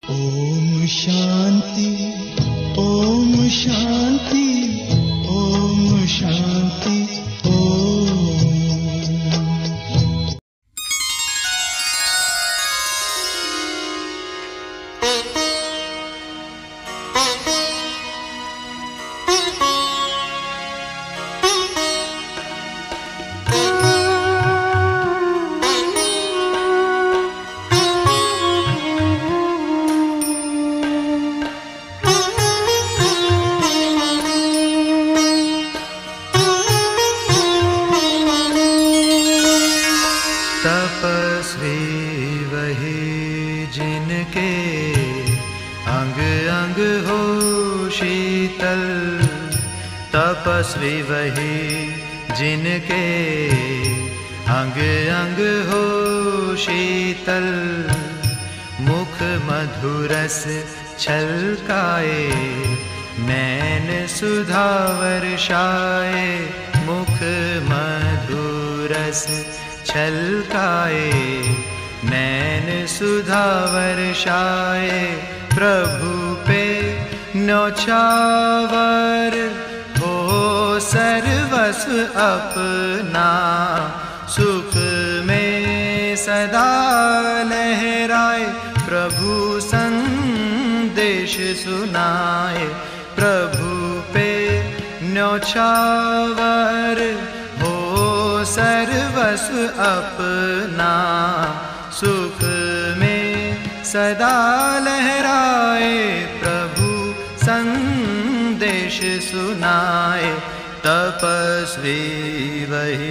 ओम शांति ओम शांति ओम शांति ओम तपस्वी वही जिनके अंग अंग हो शीतल तपस्वी वही जिनके अंग अंग हो शीतल मुख मधुरस छलकाए नैन सुधा वर्षाए मुख मधुरस छलकाए नैन सुधा वर्षाए प्रभु पे नौछावर हो सर्वस्व अपना सुख में सदा लहराए प्रभु संदेश सुनाए प्रभु पे न्यौछावर हो सर्वस्व अपना सुख में सदा लहराए प्रभु संदेश सुनाए तपस्वी वही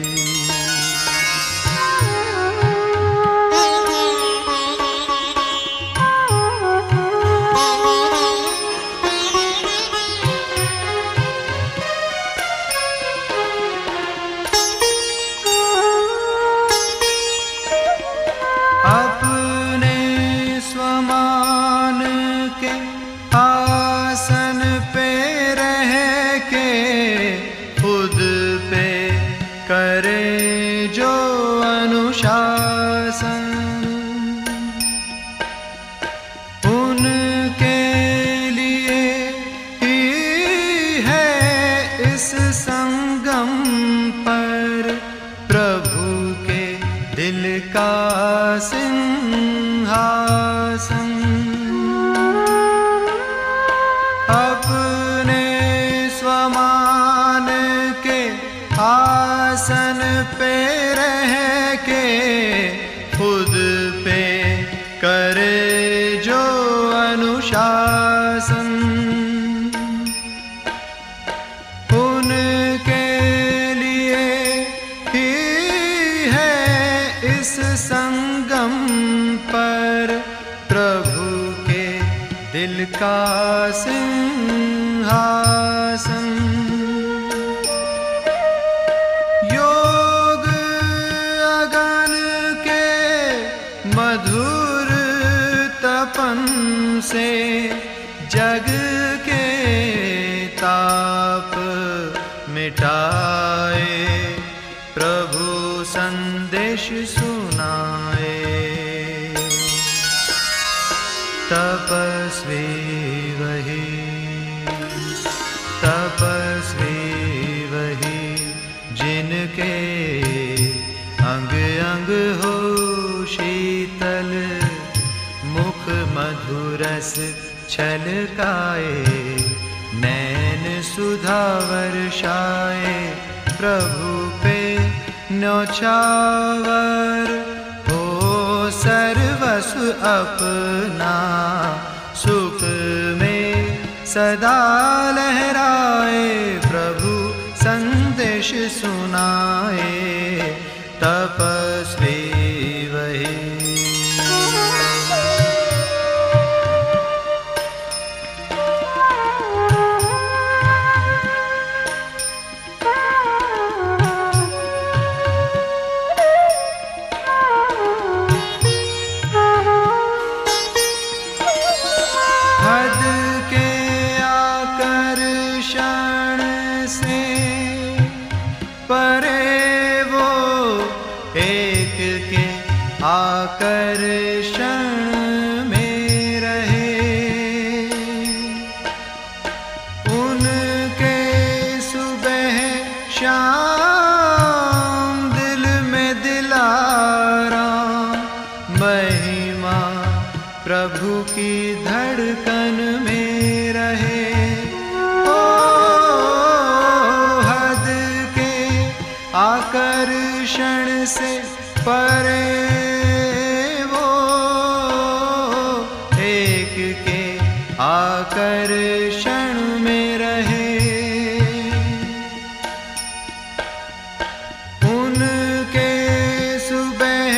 अपने स्वमान के आसन पे रह के खुद पे करे जो अनुशासन उनके लिए ही है इस संगम पर प्रभु के दिल का सिंहासन अपने स्वमान के आसन पे रह के खुद पे करे जो अनुशासन उनके लिए ही है इस संगम पर प्रभु के दिल का सिंहासन योग अगन के मधुर तपन से जग के ताप मिटाए प्रभु संदेश सुनाए तपस्वी वही तपस्वी वही जिनके अंग अंग हो शीतल मुख मधुरस छलकाए नैन सुधा वर्षाए प्रभु पे नौछावर हो सर्वस्व अपना सुख में सदा लहराए प्रभु संदेश सुनाए तपस्वी वही हद के आकर्षण से परे वो एक प्रभु की धड़कन में रहे ओ हद के आकर्षण से परे वो एक के आकर्षण में रहे उनके सुबह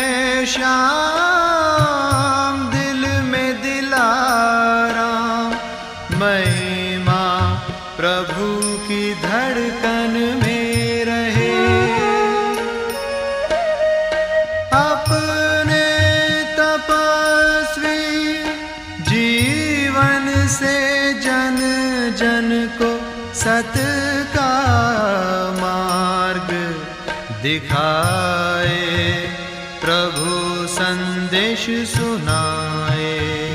शाम दिल में दिलाराम महिमा प्रभु की धड़कन में रहे अपने तपस्वी जीवन से जन जन को सत का मार्ग दिखाए प्रभु संदेश सुनाए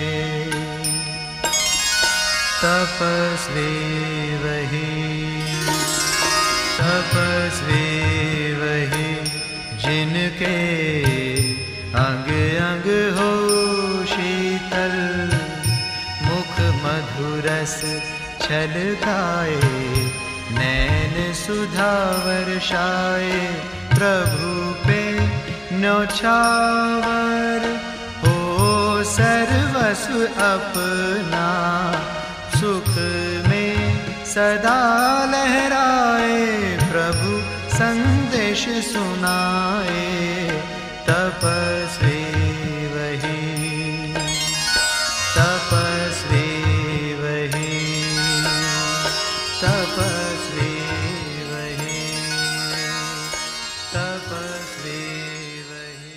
तपस्वी वही तपस्वी वही जिनके अंग अंग हो शीतल मुख मधुरस छलकाए नैन सुधा वर्षाए प्रभु पे न्यौछावर हो सर्वस्व अपना सुख में सदा लहराए प्रभु संदेश सुनाए तपस्वी वही तपस्वी वही तपस्वी वही तपस्वी वही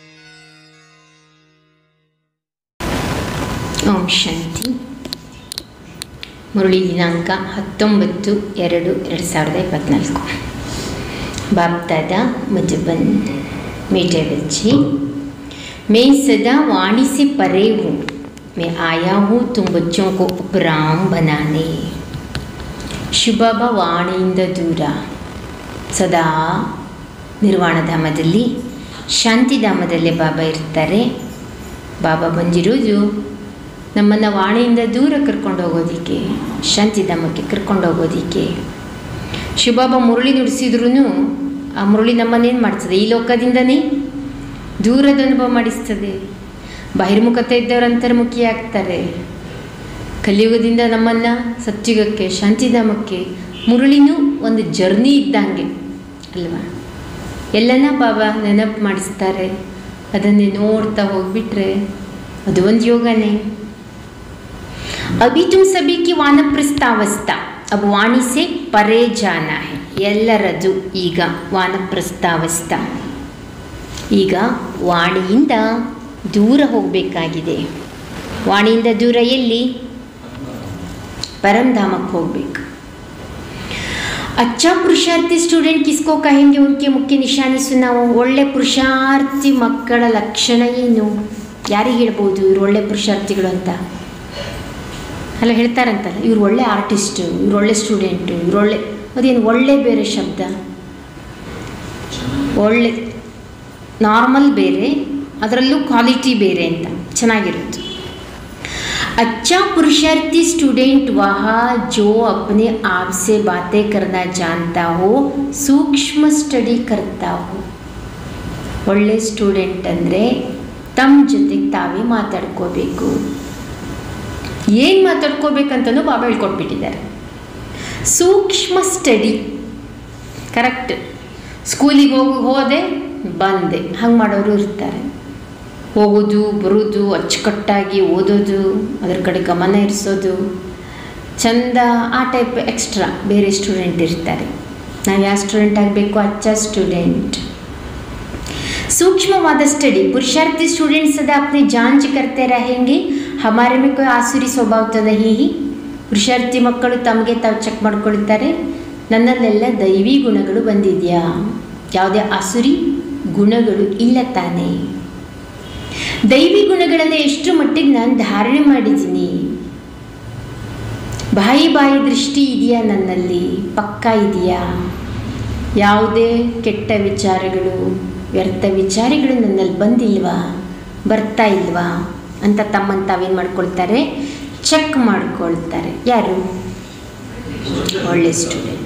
ಓಂ ಶಾಂತಿ ಮುರಳಿ ದಿನಾಂಕ ಹತ್ತೊಂಬತ್ತು ಎರಡು ಎರಡು ಸಾವಿರದ ಇಪ್ಪತ್ತ್ನಾಲ್ಕು बापदादा मधुबन मीठे बच्चे मैं सदा वाणी से परे हूँ मैं आया हूँ तुम बच्चों को उपराम बनाने ಶುಭಾಬ ವಾಣಿಯಿಂದ ದೂರ ಸದಾ ನಿರ್ವಾಣಧಾಮದಲ್ಲಿ ಶಾಂತಿಧಾಮದಲ್ಲೇ ಬಾಬಾ ಇರ್ತಾರೆ ಬಾಬಾ ಬಂದಿರೋದು ನಮ್ಮನ್ನು ವಾಣಿಯಿಂದ ದೂರ ಕರ್ಕೊಂಡು ಹೋಗೋದಕ್ಕೆ ಶಾಂತಿಧಾಮಕ್ಕೆ ಕರ್ಕೊಂಡು ಹೋಗೋದಕ್ಕೆ ಶಿವಬಾಬಾ ಮುರಳಿ ನುಡಿಸಿದ್ರು ಆ ಮುರಳಿ ನಮ್ಮನ್ನೇನು ಮಾಡ್ತದೆ ಈ ಲೋಕದಿಂದನೇ ದೂರದ ಅನುಭವ ಮಾಡಿಸ್ತದೆ ಬಹಿರ್ಮುಖತೆ ಇದ್ದವರು ಅಂತರ್ಮುಖಿ ಆಗ್ತಾರೆ ಕಲಿಯುಗದಿಂದ ನಮ್ಮನ್ನು ಸತ್ಯುಗಕ್ಕೆ ಶಾಂತಿಧಾಮಕ್ಕೆ ಮುರುಳಿನೂ ಒಂದು ಜರ್ನಿ ಇದ್ದಂಗೆ ಅಲ್ವಾ ಎಲ್ಲನ ಬಾಬಾ ನೆನಪು ಮಾಡಿಸ್ತಾರೆ ಅದನ್ನೇ ನೋಡ್ತಾ ಹೋಗ್ಬಿಟ್ರೆ ಅದು ಒಂದು ಯೋಗನೇ अभी तुम सभी की ವಾನಪ್ರಸ್ಥಾವಸ್ಥಾ अब ವಾಣಿ से ಪರೇ ಜಾನ है ಎಲ್ಲರದು ಈಗ ವಾನಪ್ರಸ್ಥಾವಸ್ಥಾ ಈಗ ವಾಣಿಯಿಂದ ದೂರ ಹೋಗಬೇಕಾಗಿದೆ ವಾಣಿಯಿಂದ ದೂರ ಎಲ್ಲಿ ಪರಂಧಾಮಕ್ಕೆ ಹೋಗ್ಬೇಕು अच्छा पुरुषार्थी स्टूडेंट किसको कहेंगे उनके मुख्य निशानी सुनाओ ಒಳ್ಳೆ ಪುರುಷಾರ್ಥಿ ಮಕ್ಕಳ ಲಕ್ಷಣ ಏನು ಯಾರಿಗೆ ಹೇಳ್ಬೋದು ಇವ್ರು ಒಳ್ಳೆ ಪುರುಷಾರ್ಥಿಗಳು ಅಂತ ಅಲ್ಲ ಹೇಳ್ತಾರಂತಲ್ಲ ಇವ್ರು ಒಳ್ಳೆ ಆರ್ಟಿಸ್ಟು ಇವ್ರು ಒಳ್ಳೆ ಸ್ಟೂಡೆಂಟು ಇವ್ರು ಒಳ್ಳೆ ಅದೇನು ಒಳ್ಳೆ ಬೇರೆ ಶಬ್ದ ಒಳ್ಳೆ ನಾರ್ಮಲ್ ಬೇರೆ ಅದರಲ್ಲೂ ಕ್ವಾಲಿಟಿ ಬೇರೆ ಅಂತ ಚೆನ್ನಾಗಿರುತ್ತೆ अच्छा पुरुषार्थी स्टूडेंट वह जो अपने आप से बातें करना जानता हो ಸೂಕ್ಷ್ಮ ಸ್ಟಡಿ करता हो ಒಳ್ಳೆ ಸ್ಟೂಡೆಂಟ್ ಅಂದರೆ ತಮ್ಮ ಜೊತೆಗೆ ತಾವೇ ಮಾತಾಡ್ಕೋಬೇಕು ಏನು ಮಾತಾಡ್ಕೋಬೇಕಂತನೂ ಬಾಬಾ ಹೇಳ್ಕೊಟ್ಬಿಟ್ಟಿದ್ದಾರೆ ಸೂಕ್ಷ್ಮ ಸ್ಟಡಿ ಕರೆಕ್ಟ್ ಸ್ಕೂಲಿಗೆ ಹೋಗಿ ಹೋದೆ ಬಂದೆ ಹಂಗೆ ಮಾಡೋರು ಇರ್ತಾರೆ ಹೋಗೋದು ಬರೋದು ಅಚ್ಚುಕಟ್ಟಾಗಿ ಓದೋದು ಅದರ ಕಡೆ ಗಮನ ಇರಿಸೋದು ಚಂದ ಆ ಟೈಪ್ ಎಕ್ಸ್ಟ್ರಾ ಬೇರೆ ಸ್ಟೂಡೆಂಟ್ ಇರ್ತಾರೆ ನಾವು ಯಾವ ಸ್ಟೂಡೆಂಟ್ ಆಗಬೇಕು ಅಚ್ಚ ಸ್ಟೂಡೆಂಟ್ सूक्ष्मवाद स्टडी पुरुषार्थी स्टूडेंट सदा अपनी जांच करते रहेंगे हमारे में कोई आसुरी ಸ್ವಭಾವ तो नहीं ही ಪುರುಷಾರ್ಥಿ ಮಕ್ಕಳು ತಮಗೆ ತಾವು ಚೆಕ್ ಮಾಡ್ಕೊಳ್ತಾರೆ ನನ್ನಲ್ಲೆಲ್ಲ ದೈವಿ ಗುಣಗಳು ಬಂದಿದೆಯಾ ಯಾವುದೇ ಆಸುರಿ ಗುಣಗಳು ಇಲ್ಲ ತಾನೇ ದೈವಿ ಗುಣಗಳನ್ನು ಎಷ್ಟು ಮಟ್ಟಿಗೆ ನಾನು ಧಾರಣೆ ಮಾಡಿದ್ದೀನಿ ಬಾಯಿ ಬಾಯಿ ದೃಷ್ಟಿ ಇದೆಯಾ ನನ್ನಲ್ಲಿ ಪಕ್ಕ ಇದೆಯಾ ಯಾವುದೇ ಕೆಟ್ಟ ವಿಚಾರಗಳು ವ್ಯರ್ಥ ವಿಚಾರಗಳು ನನ್ನಲ್ಲಿ ಬಂದಿಲ್ವಾ ಬರ್ತಾ ಇಲ್ವಾ ಅಂತ ತಮ್ಮನ್ನು ತಾವೇನು ಮಾಡ್ಕೊಳ್ತಾರೆ ಚೆಕ್ ಮಾಡ್ಕೊಳ್ತಾರೆ ಯಾರು ಒಳ್ಳೆ ಸ್ಟೂಡೆಂಟ್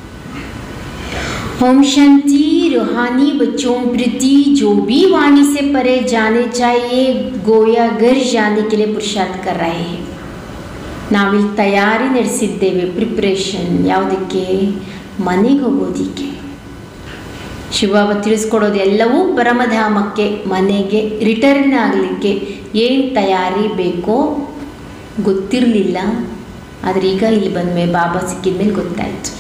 ओम शांति रूहानी बच्चों प्रति जो भी वाणी से परे जाने चाहिए गोया घर जाने के लिए पुरुषार्थ कर रहे हैं ನಾವಿಲ್ಲಿ ತಯಾರಿ ನಡೆಸಿದ್ದೇವೆ ಪ್ರಿಪ್ರೇಷನ್ ಯಾವುದಕ್ಕೆ ಮನೆಗೆ ಹೋಗೋದಿಕ್ಕೆ ಶಿವಬಾಬಾ ತಿಳಿಸ್ಕೊಡೋದು ಎಲ್ಲವೂ ಪರಮಧಾಮಕ್ಕೆ ಮನೆಗೆ ರಿಟರ್ನ್ ಆಗಲಿಕ್ಕೆ ಏನು ತಯಾರಿ ಬೇಕೋ ಗೊತ್ತಿರಲಿಲ್ಲ ಆದರೆ ಈಗ ಇಲ್ಲಿ ಬಂದಮೇಲೆ ಬಾಬಾ ಸಿಕ್ಕಿದ ಮೇಲೆ ಗೊತ್ತಾಯಿತು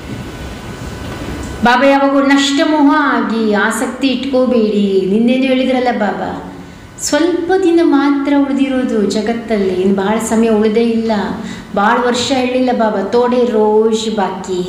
ಬಾಬಾ ಯಾವಾಗ ನಷ್ಟಮೋಹ ಆಗಿ ಆಸಕ್ತಿ ಇಟ್ಕೋಬೇಡಿ ನಿನ್ನೇನು ಹೇಳಿದ್ರಲ್ಲ ಬಾಬಾ ಸ್ವಲ್ಪ ದಿನ ಮಾತ್ರ ಉಳಿದಿರೋದು ಜಗತ್ತಲ್ಲಿ ಇನ್ನು ಭಾಳ ಸಮಯ ಉಳಿದೇ ಇಲ್ಲ ಭಾಳ ವರ್ಷ ಹೇಳಿಲ್ಲ ಬಾಬಾ ತೋಡೆ ರೋಜ್ ಬಾಕಿ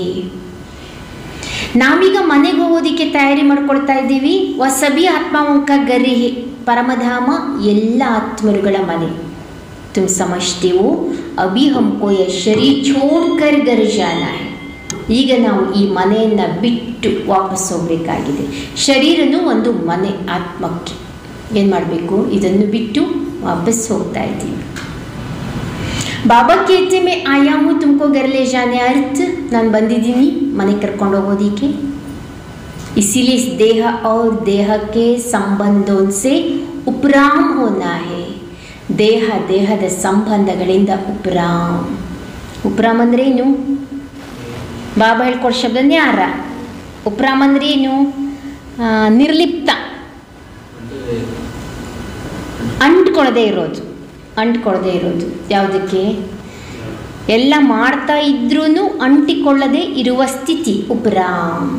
ನಾವೀಗ ಮನೆಗೆ ಹೋಗೋದಕ್ಕೆ ತಯಾರಿ ಮಾಡ್ಕೊಳ್ತಾ ಇದ್ದೀವಿ ವಸಬಿ ಆತ್ಮಾವಂಕ ಗರಿ ಪರಮಧಾಮ ಎಲ್ಲ ಆತ್ಮರುಗಳ ಮನೆ ತುಮ್ ಸಮಜ್ತೆ ಹೋ ಅಭಿ ಹಮ್ಕೋ ಯ ಶರೀರ್ ಛೋಡ್ ಕರ್ ಗರ್ ಜಾನಾ ಹೈ ಈಗ ನಾವು ಈ ಮನೆಯನ್ನು ಬಿಟ್ಟು ವಾಪಸ್ ಹೋಗಬೇಕಾಗಿದೆ ಶರೀರನೂ ಒಂದು ಮನೆ ಆತ್ಮಕ್ಕೆ ಏನು ಮಾಡಬೇಕು ಇದನ್ನು ಬಿಟ್ಟು ವಾಪಸ್ ಹೋಗ್ತಾ ಇದ್ದೀವಿ ಬಾಬಾ ಕೇತೆ ಮೇ ಆಯಾ ಹೂ ತುಮಕೋ ಗರ್ಲೆ ಜಾನೆ ಅರ್ಥ ನಾನು ಬಂದಿದ್ದೀನಿ ಮನೆ ಕರ್ಕೊಂಡು ಹೋಗೋದಿಕ್ಕೆ इसीलिए इस देह और देह के संबंधों से उपराम होना है ದೇಹ ದೇಹದ ಸಂಬಂಧಗಳಿಂದ ಉಪರಾಮ್ ಉಪರಾಮ್ ಅಂದ್ರೆ ಏನು ಬಾಬಾ ಹೇಳ್ಕೊಡೋ ಶಬ್ದ ನ್ಯಾರ ಉಪರಾಮ್ ಅಂದ್ರೆ ಏನು ಆ, ನಿರ್ಲಿಪ್ತ ಅಂಟ್ಕೊಳ್ಳದೆ ಇರೋದು ಅಂಟ್ಕೊಳ್ಳದೆ ಇರೋದು ಯಾವುದಕ್ಕೆ ಎಲ್ಲ ಮಾಡ್ತಾ ಇದ್ರೂ ಅಂಟಿಕೊಳ್ಳದೆ ಇರುವ ಸ್ಥಿತಿ ಉಪರಾಮ್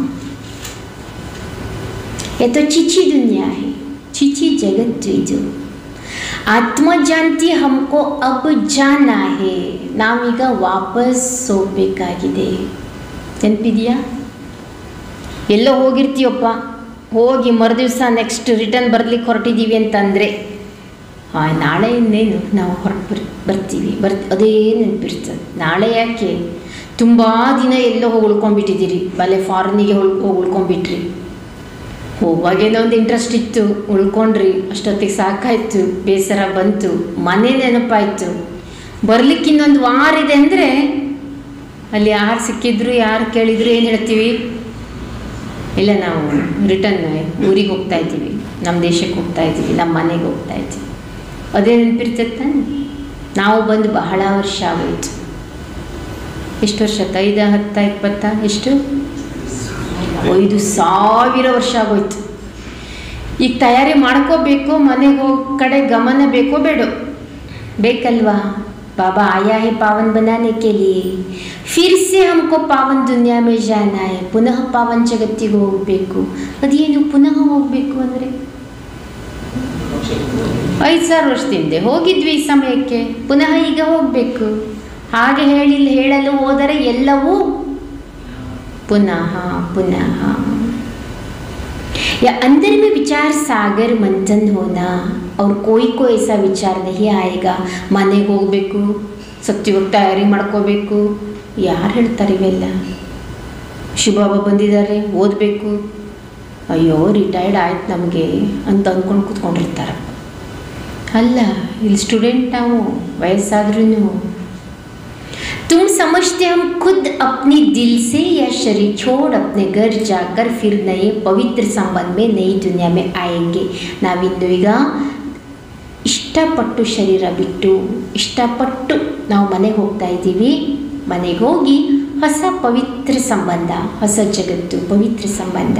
ये ಚಿಚಿ ದುನಿಯಾ है ಚಿಚಿ ಜಗತ್ತು ಇದು ಆತ್ಮ ಜಾಂತಿ ಹಮ್ಕೋ ಅಬ್ ಜಾನಾ ಹೇ ನಾವೀಗ ವಾಪಸ್ ಹೋಗ್ಬೇಕಾಗಿದೆ ನೆನಪಿದೆಯಾ ಎಲ್ಲೋ ಹೋಗಿರ್ತೀಯಪ್ಪ ಹೋಗಿ ಮರುದಿವಸ ನೆಕ್ಸ್ಟ್ ರಿಟರ್ನ್ ಬರ್ಲಿಕ್ಕೆ ಹೊರಟಿದ್ದೀವಿ ಅಂತಂದರೆ ಹಾಂ ನಾಳೆ ಇನ್ನೇನು ನಾವು ಹೊರಟು ಬರ್ ಬರ್ತೀವಿ ಬರ್ ಅದೇ ನೆನಪಿರ್ತದೆ ನಾಳೆ ಯಾಕೆ ತುಂಬ ದಿನ ಎಲ್ಲೋ ಹೋಗಿ ಉಳ್ಕೊಂಡ್ಬಿಟ್ಟಿದ್ದೀರಿ ಬಲೆ ಫಾರಿನಿಗೆ ಹೋಗಿ ಉಳ್ಕೊಂಡ್ಬಿಟ್ರಿ ಹೋಗುವಾಗೇನೋ ಒಂದು ಇಂಟ್ರೆಸ್ಟ್ ಇತ್ತು ಉಳ್ಕೊಂಡ್ರಿ ಅಷ್ಟೊತ್ತಿಗೆ ಸಾಕಾಯ್ತು ಬೇಸರ ಬಂತು ಮನೆ ನೆನಪಾಯ್ತು ಬರ್ಲಿಕ್ಕೆ ಇನ್ನೊಂದು ವಾರ ಇದೆ ಅಂದರೆ ಅಲ್ಲಿ ಯಾರು ಸಿಕ್ಕಿದ್ರು ಯಾರು ಕೇಳಿದ್ರು ಏನು ಹೇಳ್ತೀವಿ ಇಲ್ಲ ನಾವು ರಿಟರ್ನ್ ಊರಿಗೆ ಹೋಗ್ತಾ ಇದ್ದೀವಿ ನಮ್ಮ ದೇಶಕ್ಕೆ ಹೋಗ್ತಾ ಇದ್ದೀವಿ ನಮ್ಮ ಮನೆಗೆ ಹೋಗ್ತಾ ಇದ್ದೀವಿ ಅದೇ ನೆನಪಿರ್ತೈತೆ ತಾನೆ ನಾವು ಬಂದು ಬಹಳ ವರ್ಷ ಆಗೋಯ್ತು ಎಷ್ಟು ವರ್ಷ ಆಯ್ತು ಐದು ಹತ್ತ ಇಪ್ಪತ್ತ ಎಷ್ಟು ಐದು ಸಾವಿರ ವರ್ಷ ಆಗೋಯ್ತು ಈಗ ತಯಾರಿ ಮಾಡ್ಕೋಬೇಕು ಮನೆಗೆ ಹೋಗೋ ಕಡೆ ಗಮನ ಬೇಕೋ ಬೇಡೋ ಬೇಕಲ್ವಾ बाबा आया है पावन बनाने के लिए फिर से हमको पावन दुनिया में जाना है ಪುನಃ ಪಾವನ್ ಜಗತ್ತಿಗೆ ಹೋಗಬೇಕು ಅದೇನು ಪುನಃ ಹೋಗಬೇಕು ಅಂದರೆ ಐದು ಸಾವಿರ ವರ್ಷದಿಂದ ಹೋಗಿದ್ವಿ ಈ ಸಮಯಕ್ಕೆ ಪುನಃ ಈಗ ಹೋಗಬೇಕು ಹಾಗೆ ಹೇಳಿಲ್ಲ ಹೇಳಲು ಹೋದರೆ ಎಲ್ಲವೂ पुनः पुनः या अंदर में विचार सागर मंथन होना और कोई को ऐसा विचार नहीं आएगा ಮನೆಗೆ ಹೋಗಬೇಕು ಸತ್ಯವಾಗಿ ತಯಾರಿ ಮಾಡ್ಕೋಬೇಕು ಯಾರು ಹೇಳ್ತಾರೆ ಇವೆಲ್ಲ ಶಿವಬಾಬಾ ಬಂದಿದ್ದಾರೆ ಓದಬೇಕು ಅಯ್ಯೋ ರಿಟೈರ್ಡ್ ಆಯ್ತು ನಮಗೆ ಅಂತ ಅಂದ್ಕೊಂಡು ಕೂತ್ಕೊಂಡಿರ್ತಾರೆ ಅಲ್ಲ ಇಲ್ಲಿ ಸ್ಟೂಡೆಂಟ್ ನಾವು ವಯಸ್ಸಾದ್ರೂ तुम समझते हम खुद अपने दिल से या शरीर छोड़ अपने घर जाकर फिर नए पवित्र संबंध में नई दुनिया में आएंगे ನಾವಿಂದು ಈಗ ಇಷ್ಟಪಟ್ಟು ಶರೀರ ಬಿಟ್ಟು ಇಷ್ಟಪಟ್ಟು ನಾವು ಮನೆಗೆ ಹೋಗ್ತಾ ಇದ್ದೀವಿ ಮನೆಗೆ ಹೋಗಿ ಹೊಸ ಪವಿತ್ರ ಸಂಬಂಧ ಹೊಸ ಜಗತ್ತು ಪವಿತ್ರ ಸಂಬಂಧ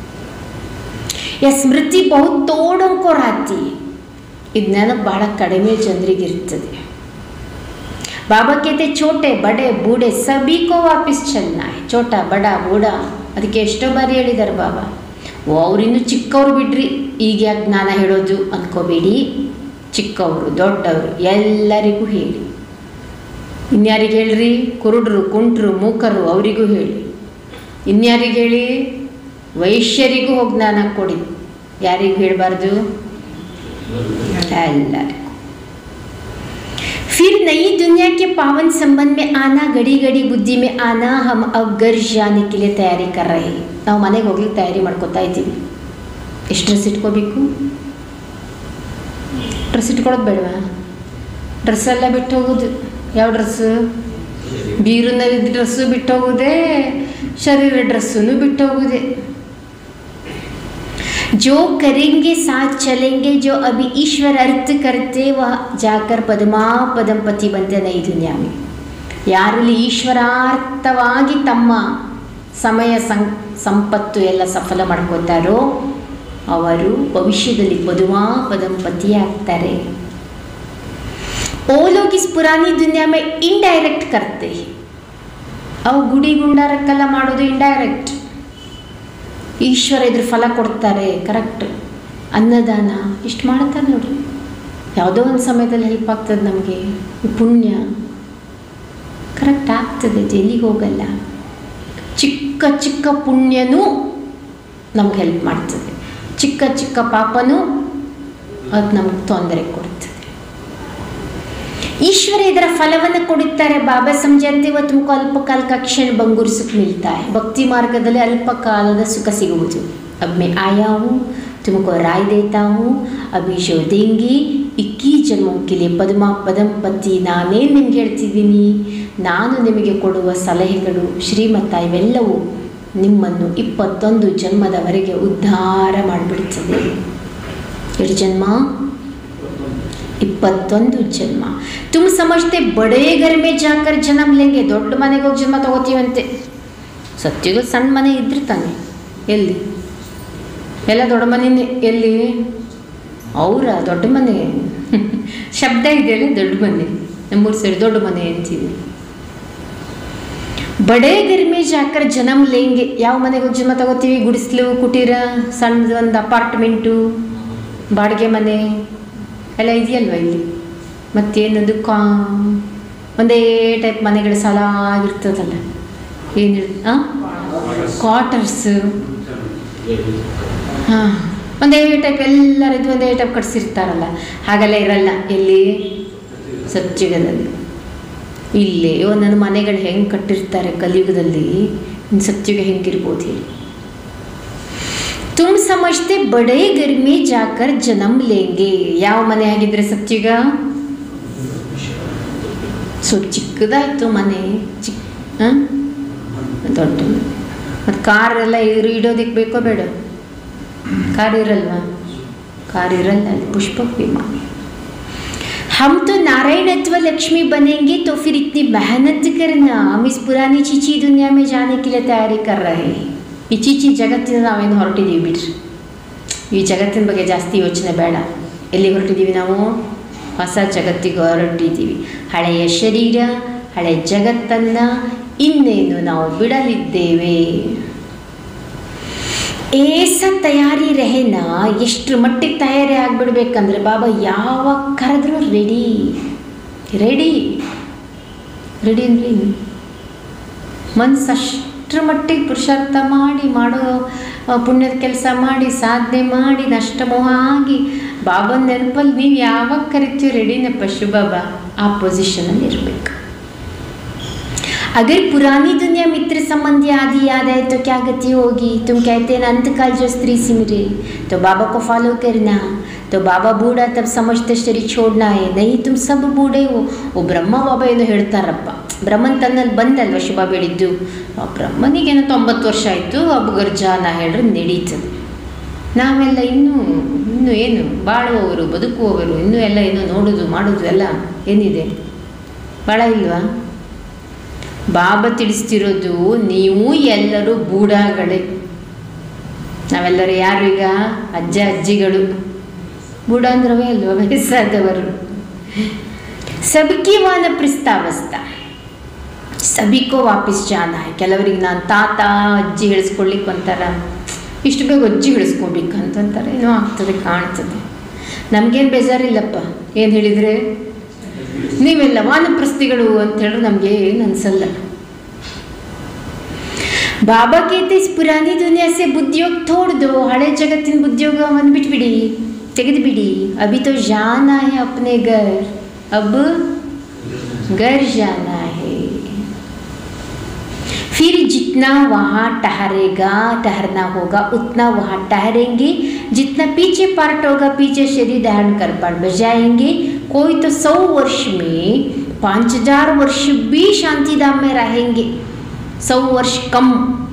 ಯ ಸ್ಮೃತಿ ಬಹು ತೋಡಂಕೋ ರಾತಿ ಇದು ನೆನಪು ಬಹಳ ಕಡಿಮೆ ಜನರಿಗೆ ಇರ್ತದೆ बाबा कहते छोटे बड़े बूढ़े सभी को वापस चलना है छोटा ಬಡ ಬೂಢ ಅದಕ್ಕೆ ಎಷ್ಟೋ ಬಾರಿ ಹೇಳಿದ್ದಾರೆ ಬಾಬಾ ಓ ಅವರಿನ್ನೂ ಚಿಕ್ಕವ್ರು ಬಿಡ್ರಿ ಈಗ ಯಾಕೆ ಜ್ಞಾನ ಹೇಳೋದು ಅಂದ್ಕೋಬೇಡಿ ಚಿಕ್ಕವರು ದೊಡ್ಡವರು ಎಲ್ಲರಿಗೂ ಹೇಳಿ ಇನ್ಯಾರಿಗೆ ಹೇಳ್ರಿ ಕುರುಡ್ರು ಕುಂಟ್ರು ಮೂಕರು ಅವರಿಗೂ ಹೇಳಿ ಇನ್ಯಾರಿಗೆ ಹೇಳಿ ವೈಶ್ಯರಿಗೂ ಹೋಗಿ ಜ್ಞಾನ ಕೊಡಿ ಯಾರಿಗೂ ಹೇಳಬಾರ್ದು ಎಲ್ಲರಿಗೂ फिर नई दुनिया के पावन संबंध में आना घड़ी घड़ी बुद्धि में आना हम अब घर जाने के लिए तैयारी कर रहे हैं ನಾವು ಮನೆಗೆ ಹೋಗ್ಲಿಕ್ಕೆ ತಯಾರಿ ಮಾಡ್ಕೋತಾ ಇದ್ದೀವಿ ಎಷ್ಟು ಡ್ರೆಸ್ ಇಟ್ಕೋಬೇಕು ಡ್ರೆಸ್ ಇಟ್ಕೊಳ್ಳೋದು ಬೇಡವಾ ಡ್ರೆಸ್ ಎಲ್ಲ ಬಿಟ್ಟು ಹೋಗೋದು ಯಾವ ಡ್ರೆಸ್ಸು ಬೀರುನಲ್ಲಿ ಡ್ರೆಸ್ಸು ಬಿಟ್ಟು ಹೋಗೋದೇ ಶರೀರ ಡ್ರೆಸ್ಸನ್ನು ಬಿಟ್ಟು ಹೋಗೋದೆ जो करेंगे साथ चलेंगे जो अभी ईश्वर अर्थ करते वह जाकर पद्मा पदम पति बनते नहीं दुनिया में ಯಾರಲ್ಲಿ ಈಶ್ವರಾರ್ಥವಾಗಿ ತಮ್ಮ ಸಮಯ ಸಂ ಸಂಪತ್ತು ಎಲ್ಲ ಸಫಲ ಮಾಡ್ಕೋತಾರೋ ಅವರು ಭವಿಷ್ಯದಲ್ಲಿ ಪದುಮಾ ಪದಂಪತಿ ಆಗ್ತಾರೆ वो लोग इस पुरानी दुनिया में इनडायरेक्ट करते हैं ಅವು ಗುಡಿ ಗುಂಡಾರಕ್ಕೆಲ್ಲ ಮಾಡೋದು ಇಂಡೈರೆಕ್ಟ್ ಈಶ್ವರ ಇದ್ರ ಫಲ ಕೊಡ್ತಾರೆ ಕರೆಕ್ಟ್ ಅನ್ನದಾನ ಇಷ್ಟು ಮಾಡ್ತಾರೆ ನೋಡ್ರಿ ಯಾವುದೋ ಒಂದು ಸಮಯದಲ್ಲಿ ಹೆಲ್ಪ್ ಆಗ್ತದೆ ನಮಗೆ ಈ ಪುಣ್ಯ ಕರೆಕ್ಟ್ ಆಗ್ತದೆ ಎಲ್ಲಿಗೆ ಹೋಗಲ್ಲ ಚಿಕ್ಕ ಚಿಕ್ಕ ಪುಣ್ಯನೂ ನಮ್ಗೆ ಹೆಲ್ಪ್ ಮಾಡ್ತದೆ ಚಿಕ್ಕ ಚಿಕ್ಕ ಪಾಪನೂ ಅದು ನಮ್ಗೆ ತೊಂದರೆ ಕೊಡ್ತದೆ ईश्वर ಇದರ ಫಲವನ್ನು ಕೊಡುತ್ತಾರೆ ಬಾಬಾ ಸಮಜಾತೆ ವ ತುಮಕು ಅಲ್ಪಕಾಲ का क्षण बंगुर सुख मिलता है ಭಕ್ತಿ ಮಾರ್ಗದಲ್ಲಿ ಅಲ್ಪ ಕಾಲದ ಸುಖ ಸಿಗುವುದು अब मैं आया हूँ तुमको राय देता हूँ अभी जो देंगी ಇಕ್ಕಿ ಜನ್ಮೋ ಕಿಲೆ ಪದ್ಮ ಪದಂಪತಿ ನಾನೇ ನಿಮ್ಗೆ ಹೇಳ್ತಿದ್ದೀನಿ ನಾನು ನಿಮಗೆ ಕೊಡುವ ಸಲಹೆಗಳು ಶ್ರೀಮತ ಇವೆಲ್ಲವೂ ನಿಮ್ಮನ್ನು ಇಪ್ಪತ್ತೊಂದು ಜನ್ಮದವರೆಗೆ ಉದ್ಧಾರ ಮಾಡಿಬಿಡ್ತದೆ ಎಷ್ಟು ಜನ್ಮ ಇಪ್ಪತ್ತೊಂದು ಜನ್ಮ ತುಮ್ ಸಮಜ್ತೆ ಬಡೇ ಘರ್ ಮೇ ಜಾಕರ್ ಜನ್ಮ ಲೆಂಗೆ ದೊಡ್ಡ ಮನೆಗೆ ಹೋಗಿ ಜನ್ಮ ತಗೋತೀವಂತೆ ಸತ್ಯಗೂ ಸಣ್ಣ ಮನೆ ಇದ್ರೆ ತಾನೆ ಎಲ್ಲಿ ಎಲ್ಲ ದೊಡ್ಡ ಮನೆನೇ ಎಲ್ಲಿ ಅವರ ದೊಡ್ಡ ಮನೆ ಶಬ್ದ ಇದೆಯಲ್ಲ ದೊಡ್ಡ ಮನೆ ನಮ್ಮೂರು ಸೇರಿ ದೊಡ್ಡ ಮನೆ ಅಂತೀವಿ ಬಡೇ ಗರ್ಮೆ ಜಾಕರ್ ಜನ್ಮ ಲೇಂಗೆ ಯಾವ ಮನೆಗೆ ಹೋಗಿ ಜನ್ಮ ತಗೋತೀವಿ ಗುಡಿಸ್ಲು ಕುಟೀರ ಸಣ್ಣದು ಒಂದು ಅಪಾರ್ಟ್ಮೆಂಟು ಬಾಡಿಗೆ ಮನೆ ಎಲ್ಲ ಇದೆಯಲ್ವ ಇಲ್ಲಿ ಮತ್ತೇನದು ಕಾ ಒಂದೇ ಟೈಪ್ ಮನೆಗಳು ಸಾಲಾಗಿರ್ತದಲ್ಲ ಏನು ಹಾಂ ಕ್ವಾರ್ಟರ್ಸು ಹಾಂ ಒಂದೇ ಟೈಪ್ ಎಲ್ಲರದ್ದು ಒಂದೇ ಟೈಪ್ ಕಟ್ಸಿರ್ತಾರಲ್ಲ ಹಾಗೆಲ್ಲ ಇರಲ್ಲ ಎಲ್ಲಿ ಸತ್ಯುಗದಲ್ಲಿ ಇಲ್ಲಿ ಒಂದೊಂದು ಮನೆಗಳು ಹೆಂಗೆ ಕಟ್ಟಿರ್ತಾರೆ ಕಲಿಯುಗದಲ್ಲಿ ಇನ್ನು ಸತ್ಯುಗ ಹೆಂಗಿರ್ಬೋದು ಹೇಳಿ ತುಮ್ ಸಮಜ್ತೆ ಬಡೇ ಗರ್ಮಿ ಜಾಕರ್ ಜನ್ಮ ಲೇಂಗೆ ಯಾವ ಮನೆ ಆಗಿದ್ರೆ ಸತ್ಯುಗ ಸೊ ಚಿಕ್ಕದಾಯ್ತು ಮನೆ ಚಿಕ್ಕ ಹಾಂ ದೊಡ್ಡ ಮತ್ತು ಕಾರ್ ಎಲ್ಲ ಇರು ಇಡೋದಕ್ಕೆ ಬೇಕೋ ಬೇಡ ಕಾರ್ ಇರಲ್ವಾ ಕಾರ್ ಇರಲ್ಲ ಅಲ್ಲಿ ಪುಷ್ಪಕ ವಿಮಾನ हम तो नारायणत्व लक्ष्मी बनेंगे तो फिर इतनी मेहनत करना हम इस पुरानी चीची दुनिया में जाने के लिए तैयारी कर रहे हैं ಈ ಚೀಚಿ ಜಗತ್ತಿನ ನಾವೇನು ಹೊರಟಿದ್ದೀವಿ ಬಿಡ್ರಿ ಈ ಜಗತ್ತಿನ ಬಗ್ಗೆ ಜಾಸ್ತಿ ಯೋಚನೆ ಬೇಡ ಎಲ್ಲಿ ಹೊರಟಿದ್ದೀವಿ ನಾವು ಹೊಸ ಜಗತ್ತಿಗೆ ಹೊರಟಿದ್ದೀವಿ ಹಳೆಯ ಶರೀರ ಹಳೆಯ ಜಗತ್ತನ್ನು ಇನ್ನೇನು ನಾವು ಬಿಡಲಿದ್ದೇವೆ ಏಸ ತಯಾರಿ ರೆಹೆನ ಎಷ್ಟು ಮಟ್ಟಿಗೆ ತಯಾರಿ ಆಗಿಬಿಡ್ಬೇಕಂದ್ರೆ ಬಾಬಾ ಯಾವಾಗ ಕರೆದ್ರು ರೆಡಿ ರೆಡಿ ರೆಡಿ ಅಂದ್ರೆ ಏನು ಮನ್ಸು ಅಷ್ಟರ ಮಟ್ಟಿಗೆ ಪುರುಷಾರ್ಥ ಮಾಡಿ ಮಾಡೋ ಆ, ಪುಣ್ಯದ ಕೆಲಸ ಮಾಡಿ ಸಾಧನೆ ಮಾಡಿ ನಷ್ಟಮೋಹ ಆಗಿ ಬಾಬನ ನೆನಪಲ್ಲಿ ನೀವು ಯಾವಾಗ ಕರಿತೀವಿ ರೆಡಿನಪ್ಪ ಶುಭಾಬಾ ಆ ಪೊಸಿಷನಲ್ಲಿ ಇರಬೇಕು अगर पुरानी दुनिया मित्र संबंधी आदि याद है तो क्या गति होगी तुम कहते हैं ना अंतकाल जो स्त्री सिमरे तो बाबा को फॉलो करना तो बाबा बूढ़ा तब समझते शरीर छोड़ना है नहीं तुम सब बूढ़े हो ಓ ಬ್ರಹ್ಮ ಬಾಬಾ ಏನು ಹೇಳ್ತಾರಪ್ಪ ಬ್ರಹ್ಮನ್ ತನ್ನಲ್ಲಿ ಬಂದಲ್ವ ಶುಭ ಬೆಳಿದ್ದು ಆ ಬ್ರಹ್ಮನಿಗೇನೋ ತೊಂಬತ್ತು ವರ್ಷ ಆಯಿತು ಅಬಗರ್ಜಾನ ಹೇಳ್ರೆ ನಡೀತದೆ ನಾವೆಲ್ಲ ಇನ್ನೂ ಇನ್ನೂ ಏನು ಬಾಳುವವರು ಬದುಕುವವರು ಇನ್ನೂ ಎಲ್ಲ ಏನೋ ನೋಡೋದು ಮಾಡೋದು ಎಲ್ಲ ಏನಿದೆ ಭಾಳ ಇಲ್ವಾ ಬಾಬಾ ತಿಳಿಸ್ತಿರೋದು ನೀವು ಎಲ್ಲರೂ ಬೂಢಾಗಳೇ ನಾವೆಲ್ಲರೂ ಯಾರು ಈಗ ಅಜ್ಜ ಅಜ್ಜಿಗಳು ಬೂಢ ಅಂದ್ರವೇ ಅಲ್ವಾ ವಯಸ್ಸಾದವರು ಸಬ್ಕಿ ವಾನ ಪ್ರಸ್ತಾವಸ್ತ ಸಬಿಕೋ ವಾಪಸ್ ಜಾನ ಕೆಲವರಿಗೆ ನಾನು ತಾತ ಅಜ್ಜಿ ಹೇಳಿಸ್ಕೊಳ್ಲಿಕ್ಕೆ ಒಂಥರ ಇಷ್ಟು ಬೇಗ ಅಜ್ಜಿ ಹೇಳಿಸ್ಕೋಬೇಕು ಅಂತಂತಾರೆ ಏನೋ ಆಗ್ತದೆ ಕಾಣ್ತದೆ ನಮಗೇನು ಬೇಜಾರಿಲ್ಲಪ್ಪ ಏನು ಹೇಳಿದರೆ ನೀವೆಲ್ಲ ವಾನಪ್ರಸ್ಥಿಗಳು ಅಂತ ಹೇಳಿದ್ರೆ ನಮಗೆ ಏನು ಅನ್ಸಲ್ಲ ಬಾಬಾ कहते इस पुरानी दुनिया से बुद्धियोग तोड़ दो ಹಳೆ ಜಗತ್ತಿನ ಬುದ್ಧಿಯೋಗವನ್ನು ಬಿಟ್ಬಿಡಿ ತೆಗೆದುಬಿಡಿ अभी तो जाना है अपने घर अब घर जाना है फिर जितना वहाँ ठहरेगा ठहरना होगा उतना वहाँ ठहरेंगे जितना पीछे पार्ट होगा पीछे शरीर धारण कर पार बजाएंगे कोई तो सौ वर्ष में पाँच हजार वर्ष भी शांति धाम में रहेंगे सौ वर्ष कम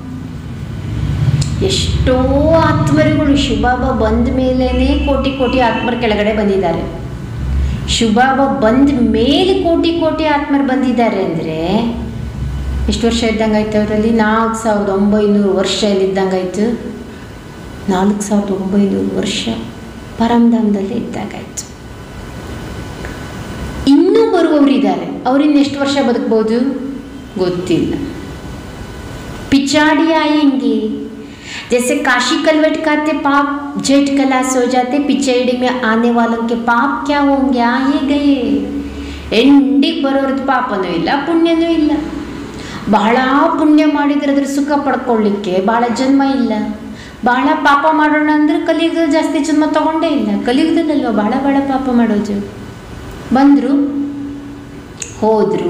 ಎಷ್ಟೋ ಆತ್ಮರುಗಳು ಶುಭಾಬ ಬಂದ ಮೇಲೇ ಕೋಟಿ ಕೋಟಿ ಆತ್ಮರು ಕೆಳಗಡೆ ಬಂದಿದ್ದಾರೆ ಶುಭಾಬ ಬಂದ ಮೇಲೆ ಕೋಟಿ ಕೋಟಿ ಆತ್ಮರು ಬಂದಿದ್ದಾರೆ ಅಂದರೆ ಎಷ್ಟು ವರ್ಷ ಇದ್ದಂಗಾಯ್ತು ಅವರಲ್ಲಿ ನಾಲ್ಕು ಸಾವಿರದ ಒಂಬೈನೂರು ವರ್ಷ ಇದ್ದಂಗಾಯ್ತು ನಾಲ್ಕು ಸಾವಿರದ ಒಂಬೈನೂರು ವರ್ಷ ಪರಮಧಾಮದಲ್ಲಿ ಇದ್ದಾಗಾಯ್ತು ಇನ್ನೂ ಬರುವವರು ಇದ್ದಾರೆ ಅವರಿಂದ ಎಷ್ಟು ವರ್ಷ ಬದುಕ್ಬೋದು ಗೊತ್ತಿಲ್ಲ पिछाड़ी आएंगे जैसे काशी कलवट खाते पाप जेठ कलास हो जाते पिछाड़ी में आने वालों के पाप क्या होंगे आए गए ಎಂಡಿಗೆ ಬರೋರ್ದು ಪಾಪನೂ ಇಲ್ಲ ಪುಣ್ಯನೂ ಇಲ್ಲ ಬಹಳ ಪುಣ್ಯ ಮಾಡಿದ್ರೆ ಅದ್ರ ಸುಖ ಪಡ್ಕೊಳ್ಳಿಕ್ಕೆ ಭಾಳ ಜನ್ಮ ಇಲ್ಲ ಬಹಳ ಪಾಪ ಮಾಡೋಣ ಅಂದ್ರೆ ಕಲಿಯುಗದಲ್ಲಿ ಜಾಸ್ತಿ ಜನ್ಮ ತಗೊಂಡೇ ಇಲ್ಲ ಕಲಿಯುಗದಲ್ಲಲ್ವ ಭಾಳ ಭಾಳ ಪಾಪ ಮಾಡೋದು ಬಂದರು ಹೋದರು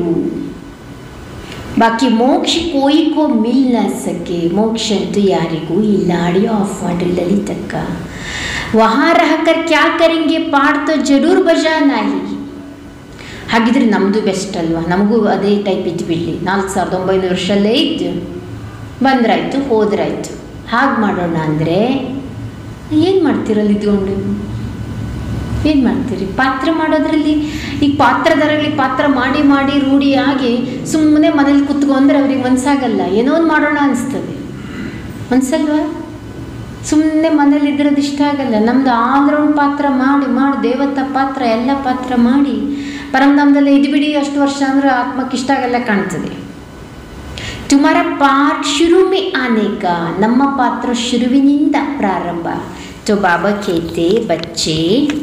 ಬಾಕಿ ಮೋಕ್ಷ ಕೋಯಿ ಕೋ ಮಿಲ್ ನ ಸಕೆ ಮೋಕ್ಷ ಅಂತೂ ಯಾರಿಗೂ ಇಲ್ಲ ಆಡಿಯೋ ಆಫ್ ಮಾಡ್ರಿ ಲಲಿತಕ್ಕ ವಹಾ ರಹಕರ್ ಕ್ಯಾ ಕರೆಂಗೆ ಪಾಡ್ ತೋ ಜರೂರ್ ಬಜಾನಾ ಹಿ ಹಾಗಿದ್ರೆ ನಮ್ಮದು ಬೆಸ್ಟ್ ಅಲ್ವಾ ನಮಗೂ ಅದೇ ಟೈಪ್ ಇದ್ದು ಬಿಡಲಿ ನಾಲ್ಕು ಸಾವಿರದ ಒಂಬೈನೂರು ವರ್ಷಲ್ಲೇ ಇದ್ದು ಬಂದ್ರಾಯ್ತು ಹೋದ್ರಾಯ್ತು ಹಾಗೆ ಮಾಡೋಣ ಅಂದರೆ ಏನು ಮಾಡ್ತಿರಲ್ಲ ಇದ್ಕೊಂಡು ಏನು ಮಾಡ್ತೀರಿ ಪಾತ್ರ ಮಾಡೋದ್ರಲ್ಲಿ ಈಗ ಪಾತ್ರಧಾರಗಳಿಗೆ ಪಾತ್ರ ಮಾಡಿ ಮಾಡಿ ರೂಢಿ ಆಗಿ ಸುಮ್ಮನೆ ಮನೇಲಿ ಕುತ್ಕೊಂಡ್ರೆ ಅವ್ರಿಗೆ ಮನ್ಸಾಗಲ್ಲ ಏನೋ ಒಂದು ಮಾಡೋಣ ಅನಿಸ್ತದೆ ಅನ್ಸಲ್ವಾ ಸುಮ್ಮನೆ ಮನೇಲಿ ಇದ್ರದ್ದು ಇಷ್ಟ ಆಗಲ್ಲ ನಮ್ದು ಆಂಧ್ರ ಒಂದು ಪಾತ್ರ ಮಾಡಿ ಮಾಡಿ ದೇವತ ಪಾತ್ರ ಎಲ್ಲ ಪಾತ್ರ ಮಾಡಿ ಪರಮಧಾಮದಲ್ಲಿ ಇದು ಬಿಡಿ ಅಷ್ಟು ವರ್ಷ ಅಂದ್ರೆ ಆತ್ಮಕ್ಕೆ ಇಷ್ಟ ಆಗಲ್ಲ ಕಾಣ್ತದೆ ತುಮಾರ ಪಾಠ ಶುರು ಮೇ ಆನೇಕ ನಮ್ಮ ಪಾತ್ರ ಶುರುವಿನಿಂದ ಪ್ರಾರಂಭ तो बाबा कहते बच्चे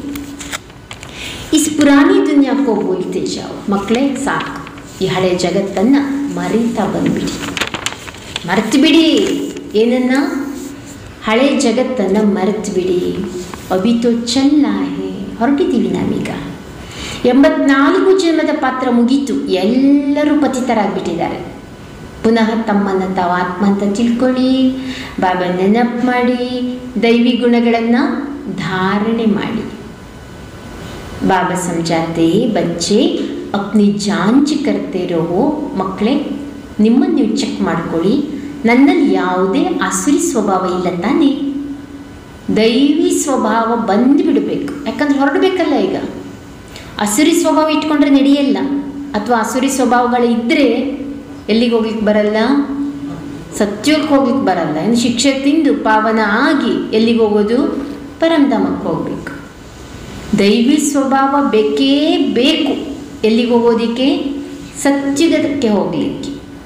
ಇಸ್ ಪುರಾಣಿ ದುನಿಯಾಕ್ಕೋ ಬೋಲ್ತೆ ಜಾವು ಮಕ್ಕಳೇ ಸಾಕು ಈ ಹಳೆ ಜಗತ್ತನ್ನು ಮರೀತಾ ಬಂದ್ಬಿಡಿ ಮರೆತು ಬಿಡಿ ಏನನ್ನ ಹಳೆ ಜಗತ್ತನ್ನು ಮರೆತು ಬಿಡಿ ಅಭಿತೋ ಚಲ್ಲ ಹೇ ಹೊರಟಿದ್ದೀವಿ ನಾವೀಗ ಎಂಬತ್ನಾಲ್ಕು ಜನ್ಮದ ಪಾತ್ರ ಮುಗೀತು ಎಲ್ಲರೂ ಪತಿತರಾಗ್ಬಿಟ್ಟಿದ್ದಾರೆ ಪುನಃ ತಮ್ಮನ್ನು ತಾವು ಆತ್ಮ ಅಂತ ತಿಳ್ಕೊಳ್ಳಿ ಬಾಬಾ ನೆನಪು ಮಾಡಿ ದೈವಿ ಗುಣಗಳನ್ನು ಧಾರಣೆ ಮಾಡಿ ಬಾಬಾ ಸಮಜಾತೆ ಬಚ್ಚೆ ಅಪ್ನಿ ಜಾಂಚ್ ಕರ್ತೆ ರಹೋ ಮಕ್ಕಳೇ ನಿಮ್ಮನ್ನು ನೀವು ಚೆಕ್ ಮಾಡ್ಕೊಳ್ಳಿ ನನ್ನಲ್ಲಿ ಯಾವುದೇ ಆಸುರಿ ಸ್ವಭಾವ ಇಲ್ಲ ತಾನೇ ದೈವಿ ಸ್ವಭಾವ ಬಂದು ಬಿಡಬೇಕು ಯಾಕಂದ್ರೆ ಹೊರಡಬೇಕಲ್ಲ ಈಗ ಅಸುರಿ ಸ್ವಭಾವ ಇಟ್ಕೊಂಡ್ರೆ ನಡೆಯಲ್ಲ ಅಥವಾ ಅಸುರಿ ಸ್ವಭಾವಗಳು ಇದ್ದರೆ ಎಲ್ಲಿಗೆ ಹೋಗ್ಲಿಕ್ಕೆ ಬರಲ್ಲ ಸತ್ಯಕ್ಕೆ ಹೋಗ್ಲಿಕ್ಕೆ ಬರಲ್ಲ ಇನ್ನು ಶಿಕ್ಷೆ ತಿಂದು ಪಾವನ ಆಗಿ ಎಲ್ಲಿಗೆ ಹೋಗೋದು ಪರಂಧಾಮಕ್ಕೆ ಹೋಗ್ಬೇಕು ದೈವಿ ಸ್ವಭಾವ ಬೇಕೇ ಬೇಕು ಎಲ್ಲಿಗೆ ಹೋಗೋದಕ್ಕೆ ಸತ್ಯುಗದಕ್ಕೆ ಹೋಗಲಿಕ್ಕೆ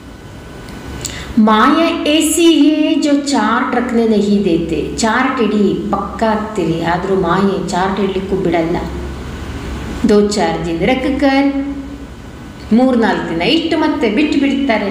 ಮಾಯಾ ऐसी है जो ಚಾರ್ಟ್ ರखने नहीं देते ಚಾರ್ಟ್ ಇಡಿ ಪಕ್ಕ ಆಗ್ತೀರಿ ಆದರೂ ಮಾಯೆ ಚಾರ್ಟ್ ಇಡ್ಲಿಕ್ಕೂ ಬಿಡಲ್ಲ ದೋ ಚಾರ್ ದಿನ ರಕ್ಕರ್ ಮೂರು ನಾಲ್ಕು ದಿನ ಇಟ್ಟು ಮತ್ತೆ ಬಿಟ್ಟು ಬಿಡ್ತಾರೆ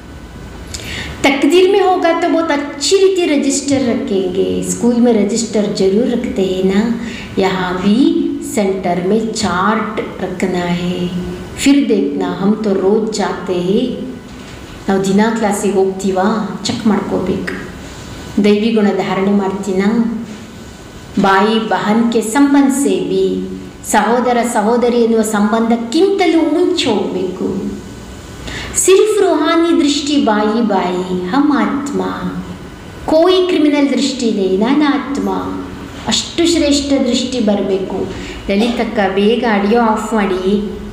तकदीर में होगा तो बहुत अच्छी रीति रजिस्टर रखेंगे स्कूल में रजिस्टर जरूर रखते हैं ना यहाँ भी सेंटर में चार्ट रखना है फिर देखना हम तो रोज जाते हैं ನಾವು ದಿನ ಕ್ಲಾಸಿಗೆ ಹೋಗ್ತೀವಾ ಚೆಕ್ ಮಾಡ್ಕೋಬೇಕು ದೈವಿ ಗುಣ ಧಾರಣೆ ಮಾಡ್ತೀನಾ ಬಾಯಿ ಬಹನ್ಕೆ ಸಂಬಂಧ ಸೇವಿ ಸಹೋದರ ಸಹೋದರಿ ಎನ್ನುವ ಸಂಬಂಧಕ್ಕಿಂತಲೂ ಮುಂಚೆ ಹೋಗಬೇಕು ಸಿರ್ಫ್ ರೂಹಾನಿ ದೃಷ್ಟಿ ಬಾಯಿ ಬಾಯಿ ಹಮ್ ಆತ್ಮ ಕೋಯಿ ಕ್ರಿಮಿನಲ್ ದೃಷ್ಟಿ ಇದೆ ನಾನು ಆತ್ಮ ಅಷ್ಟು ಶ್ರೇಷ್ಠ ದೃಷ್ಟಿ ಬರಬೇಕು ಲಲಿತಕ್ಕ ಬೇಗ ಆಡಿಯೋ ಆಫ್ ಮಾಡಿ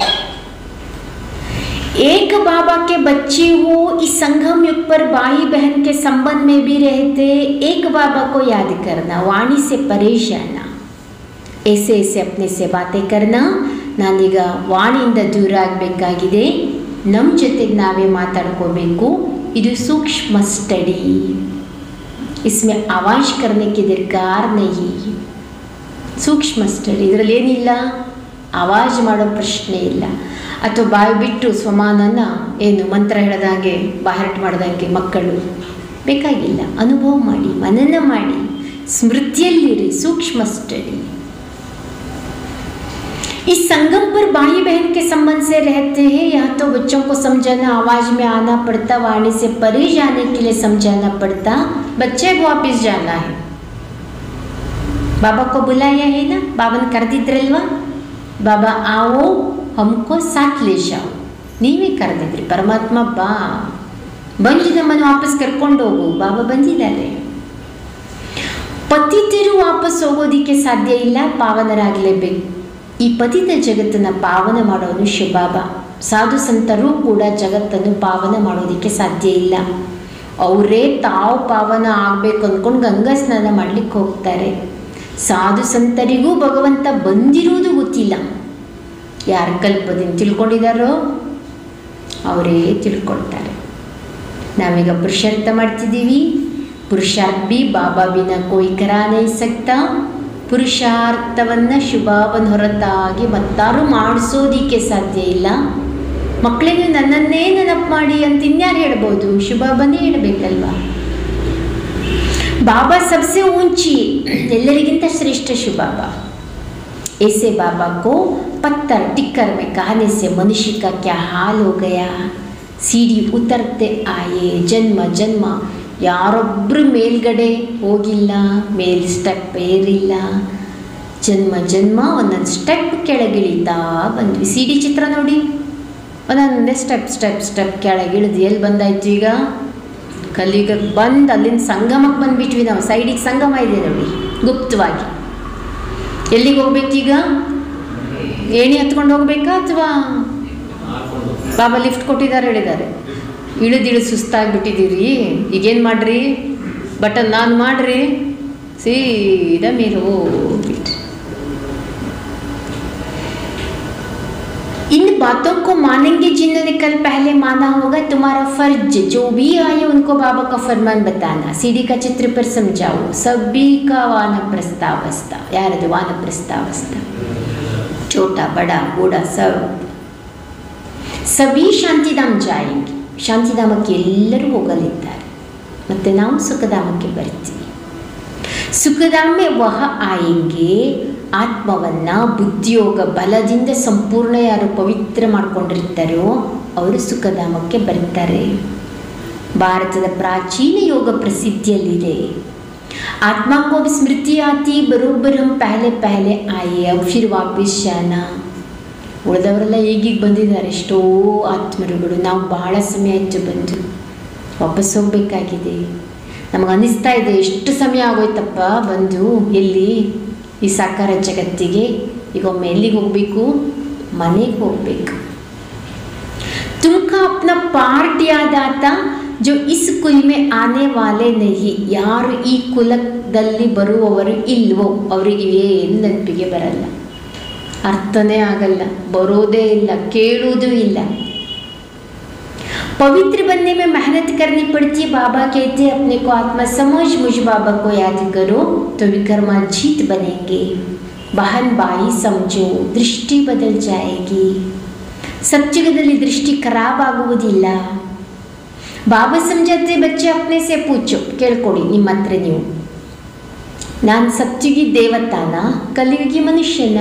एक बाबा के बच्चे हो इस संगम युग पर भाई बहन के संबंध में भी रहते एक बाबा को याद करना वाणी से परेश आना ऐसे ऐसे अपने से बातें करना ನಾನೀಗ ವಾಣಿಯಿಂದ ದೂರ ಆಗಬೇಕಾಗಿದೆ ನಮ್ಮ ಜೊತೆಗೆ ನಾವೇ ಮಾತಾಡ್ಕೋಬೇಕು ಇದು ಸೂಕ್ಷ್ಮ ಸ್ಟಡಿ ಇಸ್ಮೆ ಆವಾಜ್ ಕರ್ನೆ ಕಿ ದರ್ಕಾರ್ ನಹಿ ಸೂಕ್ಷ್ಮ ಸ್ಟಡಿ ಇದರಲ್ಲಿ ಏನಿಲ್ಲ ಆವಾಜ್ ಮಾಡೋ ಪ್ರಶ್ನೆ ಇಲ್ಲ ಅಥವಾ ಬಾಯಿ ಬಿಟ್ಟು ಸ್ವಮಾನನ ಏನು ಮಂತ್ರ ಹೇಳ್ದಂಗೆ ಬಾಹರ್ಟ್ ಮಾಡ್ದಂಗೆ ಮಕ್ಕಳು ಬೇಕಾಗಿಲ್ಲ ಅನುಭವ ಮಾಡಿ ಮನನ ಮಾಡಿ ಸ್ಮೃತಿಯಲ್ಲಿರಿ ಸೂಕ್ಷ್ಮ ಸ್ಟಡಿ इस संगम पर भाई बहन के संबंध से रहते हैं यहाँ तो बच्चों को समझाना आवाज में आना पड़ता वाणी से परे जाने के लिए समझाना पड़ता बच्चे को वापिस जाना है ಬಾಬಾ ಕೋ ಬುಲಾಯ ಹೇನ ಬಾಬನ ಕರೆದಿದ್ರಲ್ವಾ ಬಾಬಾ ಆವೋ ಹಮ್ಕೋ ಸಾತ್ ಲೇ ಜಾओ ನೀವೇ ಕರೆದಿದ್ರಿ ಪರಮಾತ್ಮ ಬಾ ಬಂದು ನಮ್ಮನ್ನು ವಾಪಸ್ ಕರ್ಕೊಂಡು ಹೋಗು ಬಾಬಾ ಬಂದಿದ್ದಾರೆ ಪತಿತರು ವಾಪಸ್ ಹೋಗೋದಿಕ್ಕೆ ಸಾಧ್ಯ ಇಲ್ಲ ಪಾವನರಾಗಲೇಬೇಕು ಈ ಪತಿತ ಜಗತ್ತನ್ನು ಪಾವನ ಮಾಡೋನು ಶಿವಬಾಬ ಸಾಧು ಸಂತರು ಕೂಡ ಜಗತ್ತನ್ನು ಪಾವನ ಮಾಡೋದಕ್ಕೆ ಸಾಧ್ಯ ಇಲ್ಲ ಅವರೇ ತಾವು ಪಾವನ ಆಗಬೇಕು ಅಂದ್ಕೊಂಡು ಗಂಗಾ ಸ್ನಾನ ಮಾಡ್ಲಿಕ್ಕೆ ಹೋಗ್ತಾರೆ ಸಾಧು ಸಂತರಿಗೂ ಭಗವಂತ ಬಂದಿರುವುದು ಗೊತ್ತಿಲ್ಲ ಯಾರ ಕಲ್ಪದಿಂದ ತಿಳ್ಕೊಂಡಿದ್ದಾರೋ ಅವರೇ ತಿಳ್ಕೊಳ್ತಾರೆ ನಾವೀಗ ಪುರುಷಾರ್ಥ ಮಾಡ್ತಿದ್ದೀವಿ ಪುರುಷಾರ್ಥ ಬಿ ಬಾಬಾ ಬಿನ ಕೋಯಿ ಕರಾ ನೈ ಸಕ್ತಾ ಪುರುಷಾರ್ಥವನ್ನು ಶುಭಾಬನ ಹೊರತಾಗಿ ಮತ್ತಾರು ಮಾಡಿಸೋದಿಕ್ಕೆ ಸಾಧ್ಯ ಇಲ್ಲ ಮಕ್ಕಳಿಗೆ ನನ್ನನ್ನೇ ನೆನಪು ಮಾಡಿ ಅಂತ ಇನ್ಯಾರು ಹೇಳ್ಬೋದು ಶುಭಾಬನೇ ಹೇಳಬೇಕಲ್ವಾ ಬಾಬಾ ಸಬ್ಸೆ ऊंची ಎಲ್ಲರಿಗಿಂತ ಶ್ರೇಷ್ಠ ಶುಭಾಬ ऐसे बाबा को पत्थर टिक्कर में कहने से मनुष्य का क्या हाल हो गया सीढ़ी उतरते आए ಜನ್ಮ ಜನ್ಮ ಯಾರೊಬ್ಬರು ಮೇಲ್ಗಡೆ ಹೋಗಿಲ್ಲ ಮೇಲ್ ಸ್ಟೆಪ್ ಏರಿಲ್ಲ ಜನ್ಮ ಜನ್ಮ ಒಂದೊಂದು ಸ್ಟೆಪ್ ಕೆಳಗಿಳಿತಾ ಬಂದ್ವಿ ಸಿ ಡಿ ಚಿತ್ರ ನೋಡಿ ಒಂದೊಂದೇ ಸ್ಟೆಪ್ ಸ್ಟೆಪ್ ಸ್ಟೆಪ್ ಕೆಳಗಿಳಿದು ಎಲ್ಲಿ ಬಂದಾಯ್ತು ಈಗ ಕಲಿಯುಗಕ್ಕೆ ಬಂದು ಅಲ್ಲಿಂದ ಸಂಗಮಕ್ಕೆ ಬಂದ್ಬಿಟ್ವಿ ನಾವು ಸೈಡಿಗೆ ಸಂಗಮ ಇದೆ ನೋಡಿ ಗುಪ್ತವಾಗಿ ಎಲ್ಲಿಗೆ ಹೋಗ್ಬೇಕೀಗ ಏಣಿ ಹತ್ಕೊಂಡು ಹೋಗ್ಬೇಕಾ ಅಥವಾ ಬಾಬಾ ಲಿಫ್ಟ್ ಕೊಟ್ಟಿದ್ದಾರೆ ಹೇಳಿದ್ದಾರೆ ಇಳಿದಿಳಿದು ಸುಸ್ತಾಗ್ಬಿಟ್ಟಿದ್ದೀರಿ ಈಗೇನು ಮಾಡ್ರಿ ಬಟನ್ ನಾನು ಮಾಡ್ರಿ ಸೀದಾ ಮೇಲೆ ಹೋಗ್ಬಿಟ್ರಿ इन बातों को मानेंगे जिन्होंने कल पहले माना होगा तुम्हारा फर्ज जो भी आए उनको बाबा का फरमान बताना सीढ़ी का चित्र पर समझाओ सभी का वान प्रस्तावस्था ಯಾರದು ವಾನ ಪ್ರಸ್ತಾವಸ್ತಾ छोटा बड़ा बूढ़ा सब ಸಭಿ ಶಾಂತಿಧಾಮ್ ಜಾಯಿಂಗ್ ಶಾಂತಿಧಾಮಕ್ಕೆ ಎಲ್ಲರೂ ಹೋಗಲಿದ್ದಾರೆ ಮತ್ತು ನಾವು ಸುಖಧಾಮಕ್ಕೆ ಬರ್ತೀವಿ ಸುಖಧಾಮೆ ವಹ ಆಯಂಗೆ ಆತ್ಮವನ್ನು ಬುದ್ಧಿಯೋಗ ಬಲದಿಂದ ಸಂಪೂರ್ಣ ಯಾರು ಪವಿತ್ರ ಮಾಡ್ಕೊಂಡಿರ್ತಾರೋ ಅವರು ಸುಖಧಾಮಕ್ಕೆ ಬರ್ತಾರೆ ಭಾರತದ ಪ್ರಾಚೀನ ಯೋಗ ಪ್ರಸಿದ್ಧಿಯಲ್ಲಿದೆ आत्मा को अब स्मृति आती बरोबर हम पहले पहले आए अब फिर वापस जाना ಉಳಿದವರೆಲ್ಲ ಈಗೀಗ ಬಂದಿದ್ದಾರೆ ಎಷ್ಟೋ ಆತ್ಮರುಗಳು ನಾವು ಬಹಳ ಸಮಯ ಆಯಿತು ಬಂದು ವಾಪಸ್ ಹೋಗಬೇಕಾಗಿದೆ ನಮಗೆ ಅನ್ನಿಸ್ತಾ ಇದೆ ಎಷ್ಟು ಸಮಯ ಆಗೋಯ್ತಪ್ಪ ಬಂದು ಎಲ್ಲಿ ಈ ಸಾಕಾರ ಜಗತ್ತಿಗೆ ಈಗ ಒಮ್ಮೆ ಎಲ್ಲಿಗೆ ಹೋಗಬೇಕು ಮನೆಗೆ ಹೋಗಬೇಕು तुमका अपना पार्ट याद आता जो इस कुल में आने वाले नहीं ಯಾರು ಈ ಕುಲದಲ್ಲಿ ಬರುವವರು ಇಲ್ವೋ ಅವರಿಗೆ ಏನು ನೆನಪಿಗೆ ಬರಲ್ಲ ಅರ್ಥನೇ ಆಗಲ್ಲ ಬರೋದೇ ಇಲ್ಲ ಕೇಳುವುದೂ ಇಲ್ಲ पवित्र बनने में मेहनत करनी पड़ती है बाबा कहते हैं अपने को आत्मा समझ मुझ बाबा को याद करो तो विकर्मा जीत बनेंगे बहन बाई समझो दृष्टि बदल जाएगी ಸತ್ಯುಗದಲ್ಲಿ ದೃಷ್ಟಿ ಖರಾಬ್ ಆಗುವುದಿಲ್ಲ ಬಾಬಾ ಸಮಜಾತೆ ಬಚ್ಚೆ ಅಪ್ನೆ ಸೆ ಪೂಚು ಕೇಳ್ಕೊಡಿ ನಿಮ್ಮ ಹತ್ರ ನೀವು ನಾನು ಸತ್ಯುಗಿ ದೇವತಾನ ಕಲಿಯುಗಿ ಮನುಷ್ಯನ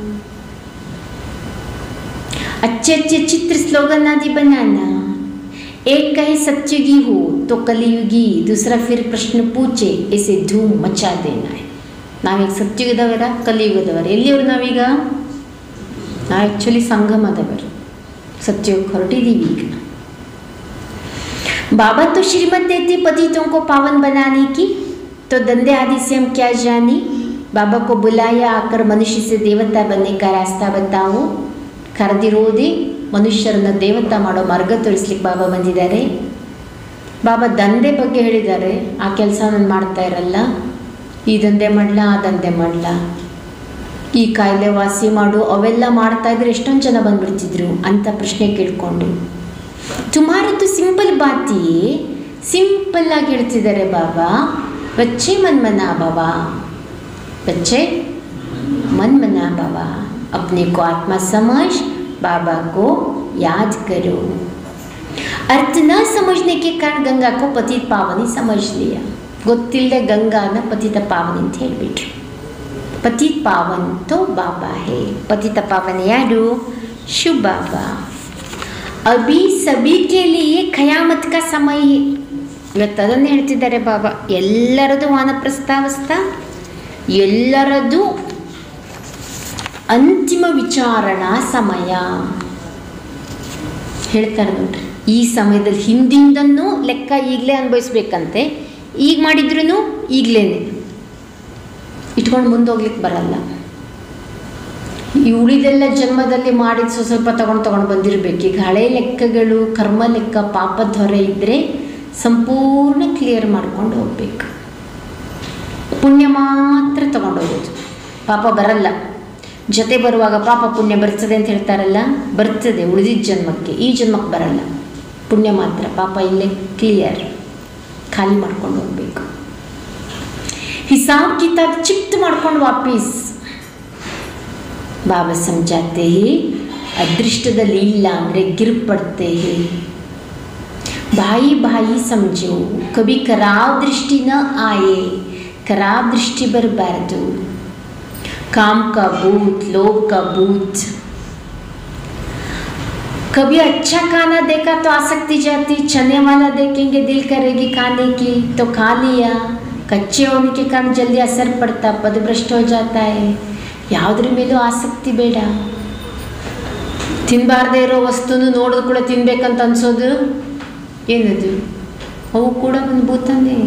अच्छे अच्छे चित्र स्लोगन आदि बनाना एक कहे सत्युगी हो तो कलियुगी दूसरा फिर प्रश्न पूछे ऐसे धूम मचा देना है ನಾವೀಗ ಸತ್ಯುಗದವರ ಕಲಿಯುಗದವರ ಎಲ್ಲಿಯವರು ನಾವೀಗ ನಾವು ಆ್ಯಕ್ಚುಲಿ ಸಂಗಮದವರು सत्योग ಹೊರಟಿದ್ದೀವಿ ಈಗ बाबा तो श्रीमत देती पतितों को पावन बनाने की तो धंधे आदि से हम क्या जाने बाबा को बुलाया आकर मनुष्य से देवता बनने का रास्ता बताओ ಕರೆದಿರೋದೇ ಮನುಷ್ಯರನ್ನ ದೇವತಾ ಮಾಡೋ ಮಾರ್ಗ ತೋರಿಸ್ಲಿಕ್ಕೆ ಬಾಬಾ ಬಂದಿದ್ದಾರೆ ಬಾಬಾ ದಂಧೆ ಬಗ್ಗೆ ಹೇಳಿದ್ದಾರೆ ಆ ಕೆಲಸ ನಾನು ಮಾಡ್ತಾ ಇರಲ್ಲ ಈ ದಂಧೆ ಮಾಡಲ ಆ ದಂಧೆ ಮಾಡಲ ಈ ಕಾಯಿಲೆ ವಾಸಿ ಮಾಡು ಅವೆಲ್ಲ ಮಾಡ್ತಾ ಇದ್ರೆ ಎಷ್ಟೊಂದು ಜನ ಬಂದ್ಬಿಡ್ತಿದ್ರು ಅಂತ ಪ್ರಶ್ನೆ ಕೇಳಿಕೊಂಡು ತುಮಾರದ್ದು ಸಿಂಪಲ್ ಬಾತಿ ಸಿಂಪಲ್ ಆಗಿ ಹೇಳ್ತಿದ್ದಾರೆ ಬಾಬಾ ಬಚ್ಚೆ ಮನ್ಮನ ಬಾಬಾ बच्चे मन मना बाबा अपने को आत्मा समझ बाबा को याद करो अर्थ न समझने के कारण गंगा को पतित पावनी समझ लिया ಗೊತ್ತಿಲ್ಲದೆ ಗಂಗಾನ ಪತಿತ ಪಾವನಿ ಅಂತ ಹೇಳಿಬಿಟ್ರು ಪತಿತ್ ಪಾವನ್ ತೋ ಬಾಬಾ ಹೇ ಪತಿತ ಪಾವನ ಯಾರು ಶಿವ ಬಾಬಾ ಅಭಿ ಸಭಿ ಕೆ ಲಿಯೇ ಖಯಾಮತ್ ಕಾ ಸಮಯ ಹೇ ಇವತ್ತು ಅದನ್ನೇ ಹೇಳ್ತಿದ್ದಾರೆ ಬಾಬಾ ಎಲ್ಲರದು ವಾನಪ್ರಸ್ಥಾವಸ್ಥ ಎಲ್ಲರದು ಅಂತಿಮ ವಿಚಾರಣಾ ಸಮಯ ಹೇಳ್ತಾರೆ ನೋಡ್ರಿ ಈ ಸಮಯದಲ್ಲಿ ಹಿಂದಿಂದನೂ ಲೆಕ್ಕ ಈಗಲೇ ಅನುಭವಿಸ್ಬೇಕಂತೆ ಈಗ ಮಾಡಿದ್ರೂ ಈಗಲೇನೆ ಇಟ್ಕೊಂಡು ಮುಂದೋಗ್ಲಿಕ್ಕೆ ಬರಲ್ಲ ಈ ಉಳಿದೆಲ್ಲ ಜನ್ಮದಲ್ಲಿ ಮಾಡಿದ ಸ್ವಲ್ಪ ಸ್ವಲ್ಪ ತಗೊಂಡು ತಗೊಂಡು ಬಂದಿರಬೇಕು ಈಗ ಹಳೆ ಲೆಕ್ಕಗಳು ಕರ್ಮ ಲೆಕ್ಕ ಪಾಪದ ಹೊರೆ ಇದ್ದರೆ ಸಂಪೂರ್ಣ ಕ್ಲಿಯರ್ ಮಾಡ್ಕೊಂಡು ಹೋಗ್ಬೇಕು ಪುಣ್ಯ ಮಾತ್ರ ತಗೊಂಡು ಹೋಗೋದು ಪಾಪ ಬರಲ್ಲ ಜೊತೆ ಬರುವಾಗ ಪಾಪ ಪುಣ್ಯ ಬರ್ತದೆ ಅಂತ ಹೇಳ್ತಾರಲ್ಲ ಬರ್ತದೆ ಉಳಿದಿದ್ದ ಜನ್ಮಕ್ಕೆ ಈ ಜನ್ಮಕ್ಕೆ ಬರಲ್ಲ ಪುಣ್ಯ ಮಾತ್ರ ಪಾಪ ಇಲ್ಲೇ ಕ್ಲಿಯರ್ ಖಾಲಿ ಮಾಡ್ಕೊಂಡು ಹೋಗ್ಬೇಕು ಹಿಸಾಬ್ ಕಿತಾಬ್ ಚಿಕ್ತ ಮಾಡ್ಕೊಂಡು ವಾಪೀಸ್ ಬಾಬಾ ಸಮಜಾತೆ ಹೇ ಅದೃಷ್ಟದಲ್ಲಿ ಇಲ್ಲ ಅಂದರೆ ಗಿರ್ ಪಡ್ತೆ ಹೇ भाई भाई समझो कभी खराब दृष्टि न आए खराब दृष्टि बरबादो काम का भूत लोभ का भूत कभी अच्छा खाना देखा तो आसक्ति जाती चने वाला देखेंगे दिल करेगी खाने की तो खा लिया कच्चे होने के कारण जल्दी असर पड़ता पदभ्रष्ट हो जाता है ಯಾವುದ್ರ ಮೇಲೂ ಆಸಕ್ತಿ ಬೇಡ ತಿನ್ನಬಾರ್ದೇ ಇರೋ ವಸ್ತುನು ನೋಡಿದ ಕೂಡ ತಿನ್ಬೇಕಂತ ಅನ್ಸೋದು ಏನದು ಅವು ಕೂಡ ಒಂದು ಭೂತನೇ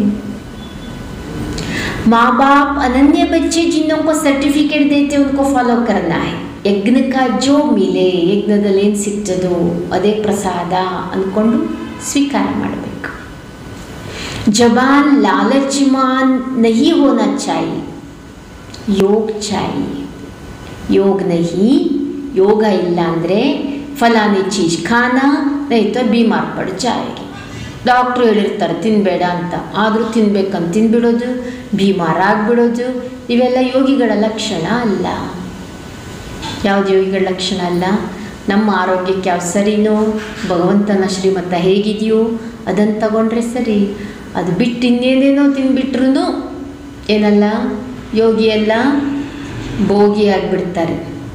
माँ बाप अनन्य बच्चे जिन्हों को सर्टिफिकेट देते उनको फॉलो करना है ಯಜ್ಞ का जो मिले ಯಜ್ಞದಲ್ಲಿ ಏನು ಸಿಗ್ತದೋ ಅದೇ ಪ್ರಸಾದ ಅಂದ್ಕೊಂಡು ಸ್ವೀಕಾರ ಮಾಡಬೇಕು ಜಬಾನ್ ಲಾಲಚ್ಮಾನ್ ನಹಿ ಹೋನಾ ಚಾಯಿ ಯೋಗ ಚಾಯಿ ಯೋಗ ನಹಿ ಯೋಗ ಇಲ್ಲ ಅಂದರೆ ಫಲಾನಿ ಚೀಜ್ ಖಾನಾ ನೈತೋ ಬೀಮಾರ್ ಪಡ್ ಜಾಯಿಗೆ ಡಾಕ್ಟ್ರು ಹೇಳಿರ್ತಾರೆ ತಿನ್ನಬೇಡ ಅಂತ ಆದರೂ ತಿನ್ಬೇಕಂತ ತಿನ್ಬಿಡೋದು ಬೀಮಾರ್ ಆಗಿಬಿಡೋದು ಇವೆಲ್ಲ ಯೋಗಿಗಳ ಲಕ್ಷಣ ಅಲ್ಲ ಯಾವುದು ಯೋಗಿಗಳ ಲಕ್ಷಣ ಅಲ್ಲ ನಮ್ಮ ಆರೋಗ್ಯಕ್ಕೆ ಯಾವ ಸರಿನೋ ಭಗವಂತನ ಶ್ರೀಮತ ಹೇಗಿದೆಯೋ ಅದನ್ನು ತಗೊಂಡ್ರೆ ಸರಿ ಅದು ಬಿಟ್ಟು ಇನ್ನೇನೇನೋ ತಿನ್ಬಿಟ್ರು ಏನಲ್ಲ ಯೋಗಿ ಎಲ್ಲ ಭೋಗಿ ಆಗಿಬಿಡ್ತಾರೆ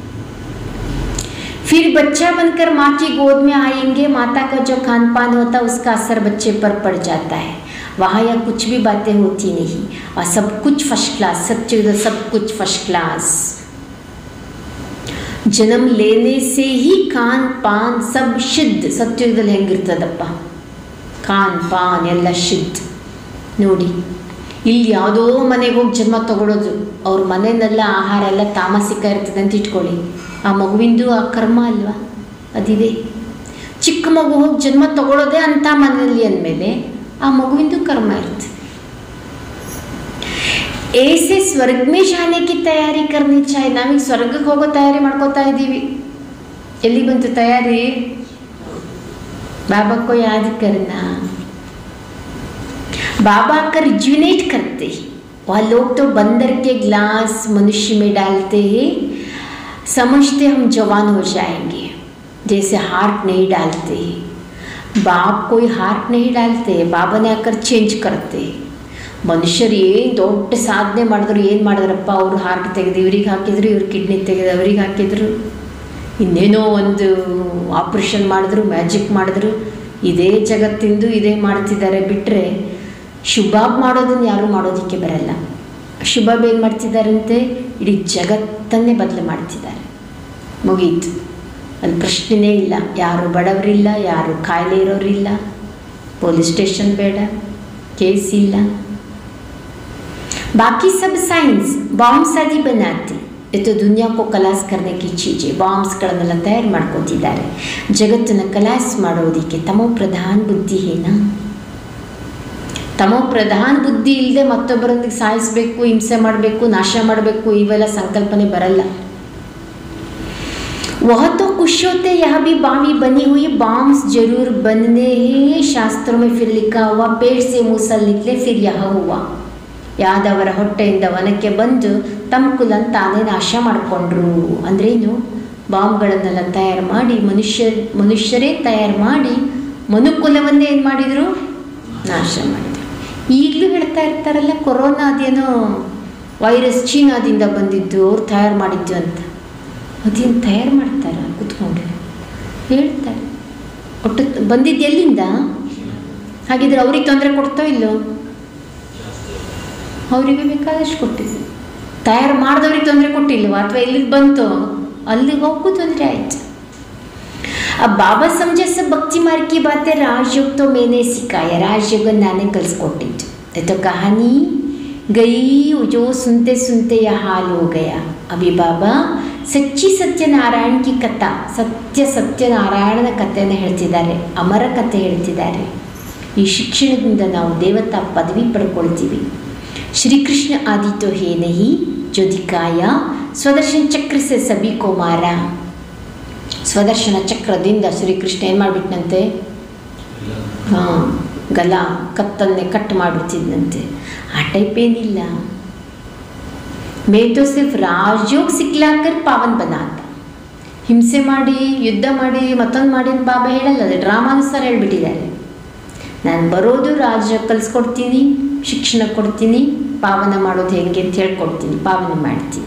फिर बच्चा बनकर माँ की गोद में आएंगे माता का जो खान पान होता है उसका असर बच्चे पर पड़ जाता है वहाँ या कुछ भी बातें होती नहीं और सब कुछ फर्स्ट क्लास सच्चे सब कुछ फर्स्ट क्लास ಜನ್ಮ ಲೇನೆ ಸೇ ಹಿ ಖಾನ್ ಪಾನ್ ಸಬ್ ಶುದ್ಧ ಸತ್ಯುಗದಲ್ಲಿ ಹೆಂಗಿರ್ತದಪ್ಪ ಖಾನ್ ಪಾನ್ ಎಲ್ಲ ಶುದ್ಧ ನೋಡಿ ಇಲ್ಲಿ ಯಾವುದೋ ಮನೆಗೆ ಹೋಗಿ ಜನ್ಮ ತಗೊಳ್ಳೋದು ಅವ್ರ ಮನೆಯಲ್ಲೆಲ್ಲ ಆಹಾರ ಎಲ್ಲ ತಾಮಸಿಕ ಇರ್ತದೆ ಅಂತ ಇಟ್ಕೊಳ್ಳಿ ಆ ಮಗುವಿಂದು ಆ ಕರ್ಮ ಅಲ್ವಾ ಅದಿದೆ ಚಿಕ್ಕ ಮಗು ಹೋಗಿ ಜನ್ಮ ತಗೊಳ್ಳೋದೇ ಅಂಥ ಮನೆಯಲ್ಲಿ ಅಂದಮೇಲೆ ಆ ಮಗುವಿಂದು ಕರ್ಮ ಇರ್ತದೆ ऐसे ಸ್ವರ್ಗ ಮೇ ಜಾನೆ ಕಿ ತಯಾರಿ ಕರ್ನಿ ಚಾಯ್ ನಾವೀಗ ಸ್ವರ್ಗಕ್ಕೆ ಹೋಗೋ ತಯಾರಿ ಮಾಡ್ಕೋತಾ ಇದ್ದೀವಿ ಎಲ್ಲಿ ಬಂತು ತಯಾರಿ बाबा को याद करना बाबा का रिज्यूनेट करते हैं वह लोग तो बंदर के ग्लास मनुष्य में डालते हैं समझते हम जवान हो जाएंगे जैसे हार्ट नहीं डालते बाप कोई हार्ट नहीं डालते बाबा ने आकर चेंज करते ಮನುಷ್ಯರು ಏನು ದೊಡ್ಡ ಸಾಧನೆ ಮಾಡಿದ್ರು ಏನು ಮಾಡಿದ್ರಪ್ಪ ಅವರು ಹಾರ್ಟ್ ತೆಗೆದು ಇವ್ರಿಗೆ ಹಾಕಿದ್ರು ಇವ್ರು ಕಿಡ್ನಿ ತೆಗೆದು ಅವ್ರಿಗೆ ಹಾಕಿದ್ರು ಇನ್ನೇನೋ ಒಂದು ಆಪ್ರೇಷನ್ ಮಾಡಿದ್ರು ಮ್ಯಾಜಿಕ್ ಮಾಡಿದ್ರು ಇದೇ ಜಗತ್ತಿಂದು ಇದೇ ಮಾಡ್ತಿದ್ದಾರೆ ಬಿಟ್ಟರೆ ಶುಭಾಬ್ ಮಾಡೋದನ್ನು ಯಾರೂ ಮಾಡೋದಕ್ಕೆ ಬರಲ್ಲ ಶುಭಾಬ್ ಏನು ಮಾಡ್ತಿದ್ದಾರಂತೆ ಇಡೀ ಜಗತ್ತನ್ನೇ ಬದಲು ಮಾಡ್ತಿದ್ದಾರೆ ಮುಗೀತು ಅಲ್ಲಿ ಪ್ರಶ್ನೆನೇ ಇಲ್ಲ ಯಾರು ಬಡವರಿಲ್ಲ ಯಾರು ಕಾಯಿಲೆ ಇರೋರಿಲ್ಲ ಪೊಲೀಸ್ ಸ್ಟೇಷನ್ ಬೇಡ ಕೇಸ್ ಇಲ್ಲ बाकी सब साइंस ಬಾಂಬ್ಸ್ ಆದಿ बनाती ಇದು ದುನಿಯಾ ಕೋ ಕಲಾಸ್ करने की चीज़ें ಬಾಂಬ್ಸ್ಗಳನ್ನೆಲ್ಲ ತಯಾರು ಮಾಡ್ಕೊತಿದ್ದಾರೆ ಜಗತ್ತನ್ನು ಕಲಾಸ್ ಮಾಡೋದಕ್ಕೆ ತಮೋ ಪ್ರಧಾನ ಬುದ್ಧಿ ಏನಾ ತಮೋ ಪ್ರಧಾನ ಬುದ್ಧಿ ಇಲ್ಲದೆ ಮತ್ತೊಬ್ಬರೊಂದಿಗೆ ಸಾಯಿಸಬೇಕು ಹಿಂಸೆ ಮಾಡಬೇಕು ನಾಶ ಮಾಡಬೇಕು ಇವೆಲ್ಲ ಸಂಕಲ್ಪನೆ ಬರಲ್ಲ वह तो खुश होते यह भी बामी बनी हुई बॉम्ब्स जरूर बनने ही शास्त्रों में फिर लिखा हुआ पेड़ से मूसल निकले फिर यह हुआ ಯಾದವರ ಹೊಟ್ಟೆಯಿಂದ ವನಕ್ಕೆ ಬಂದು ತಮ್ಮ ಕುಲನ್ ತಾನೇ ನಾಶ ಮಾಡಿಕೊಂಡ್ರು ಅಂದ್ರೇನು ಬಾಂಬ್ಗಳನ್ನೆಲ್ಲ ತಯಾರು ಮಾಡಿ ಮನುಷ್ಯ ಮನುಷ್ಯರೇ ತಯಾರು ಮಾಡಿ ಮನುಕುಲವನ್ನೇ ಏನು ಮಾಡಿದರು ನಾಶ ಮಾಡಿದರು ಈಗಲೂ ಹೇಳ್ತಾ ಇರ್ತಾರಲ್ಲ ಕೊರೋನಾ ಅದೇನೋ ವೈರಸ್ ಚೀನಾದಿಂದ ಬಂದಿದ್ದು ಅವ್ರು ತಯಾರು ಮಾಡಿದ್ದು ಅಂತ ಅದೇನು ತಯಾರು ಮಾಡ್ತಾರ ಕೂತ್ಕೊಂಡು ಹೇಳ್ತಾರೆ ಒಟ್ಟು ಬಂದಿದ್ದು ಎಲ್ಲಿಂದ ಹಾಗಿದ್ರೆ ಅವ್ರಿಗೆ ತೊಂದರೆ ಕೊಡ್ತೋ ಇಲ್ಲೋ ಅವರಿಗೆ ಬೇಕಾದಷ್ಟು ಕೊಟ್ಟಿದ್ದೆ ತಯಾರು ಮಾಡಿದವ್ರಿಗೆ ತೊಂದರೆ ಕೊಟ್ಟಿಲ್ವ ಅಥವಾ ಎಲ್ಲಿಗೆ ಬಂತು ಅಲ್ಲಿಗೆ ಹೋಗಕ್ಕೂ ತೊಂದರೆ ಆಯ್ತು अब बाबा समझे सब भक्ति मार्ग की बातें राजयोग तो मैंने सिखाया राजयोग नाने ಕಲಿಸ್ಕೊಟ್ಟಿದ್ದು ये तो कहानी गई जो सुनते सुनते यह हाल हो गया अभी बाबा ಸಚ್ಚಿ ಸತ್ಯನಾರಾಯಣ ಕಿ ಕಥಾ ಸತ್ಯ ಸತ್ಯನಾರಾಯಣನ ಕಥೆಯನ್ನು ಹೇಳ್ತಿದ್ದಾರೆ ಅಮರ ಕಥೆ ಹೇಳ್ತಿದ್ದಾರೆ ಈ ಶಿಕ್ಷಣದಿಂದ ನಾವು ದೇವತಾ ಪದವಿ ಪಡ್ಕೊಳ್ತೀವಿ ಶ್ರೀಕೃಷ್ಣ ಆದಿತ್ಯ ಹೇ ನಹಿ जो दिखाया ಸ್ವದರ್ಶನ್ ಚಕ್ರ ಸೆ ಸಬಿ ಕೋ ಮಾರಾ ಸ್ವದರ್ಶನ ಚಕ್ರದಿಂದ ಶ್ರೀಕೃಷ್ಣ ಏನು ಮಾಡಿಬಿಟ್ನಂತೆ ಹಾಂ ಗಲ ಕತ್ತನ್ನೇ ಕಟ್ ಮಾಡಿಬಿಡ್ತಿದ್ನಂತೆ ಆ ಟೈಪ್ ಏನಿಲ್ಲ ಮೇ ತೋ ಸಿರ್ಫ್ ರಾಜಯೋಗ್ ಸಿಕ್ಲಾಕರ್ ಪಾವನ್ ಬನಾತ ಹಿಂಸೆ ಮಾಡಿ ಯುದ್ಧ ಮಾಡಿ ಮತ್ತೊಂದು ಮಾಡಿ ಅಂತ ಬಾಬಾ ಹೇಳಲ್ಲ ಅದು ಡ್ರಾಮಾನುಸಾರ ಹೇಳ್ಬಿಟ್ಟಿದ್ದಾರೆ ನಾನು ಬರೋದು ರಾಜ ಕಲಿಸ್ಕೊಡ್ತೀನಿ ಶಿಕ್ಷಣ ಕೊಡ್ತೀನಿ ಪಾವನ ಮಾಡೋದು ಹೆಂಗೆ ಅಂತ ಹೇಳ್ಕೊಡ್ತೀನಿ ಪಾವನ ಮಾಡ್ತೀನಿ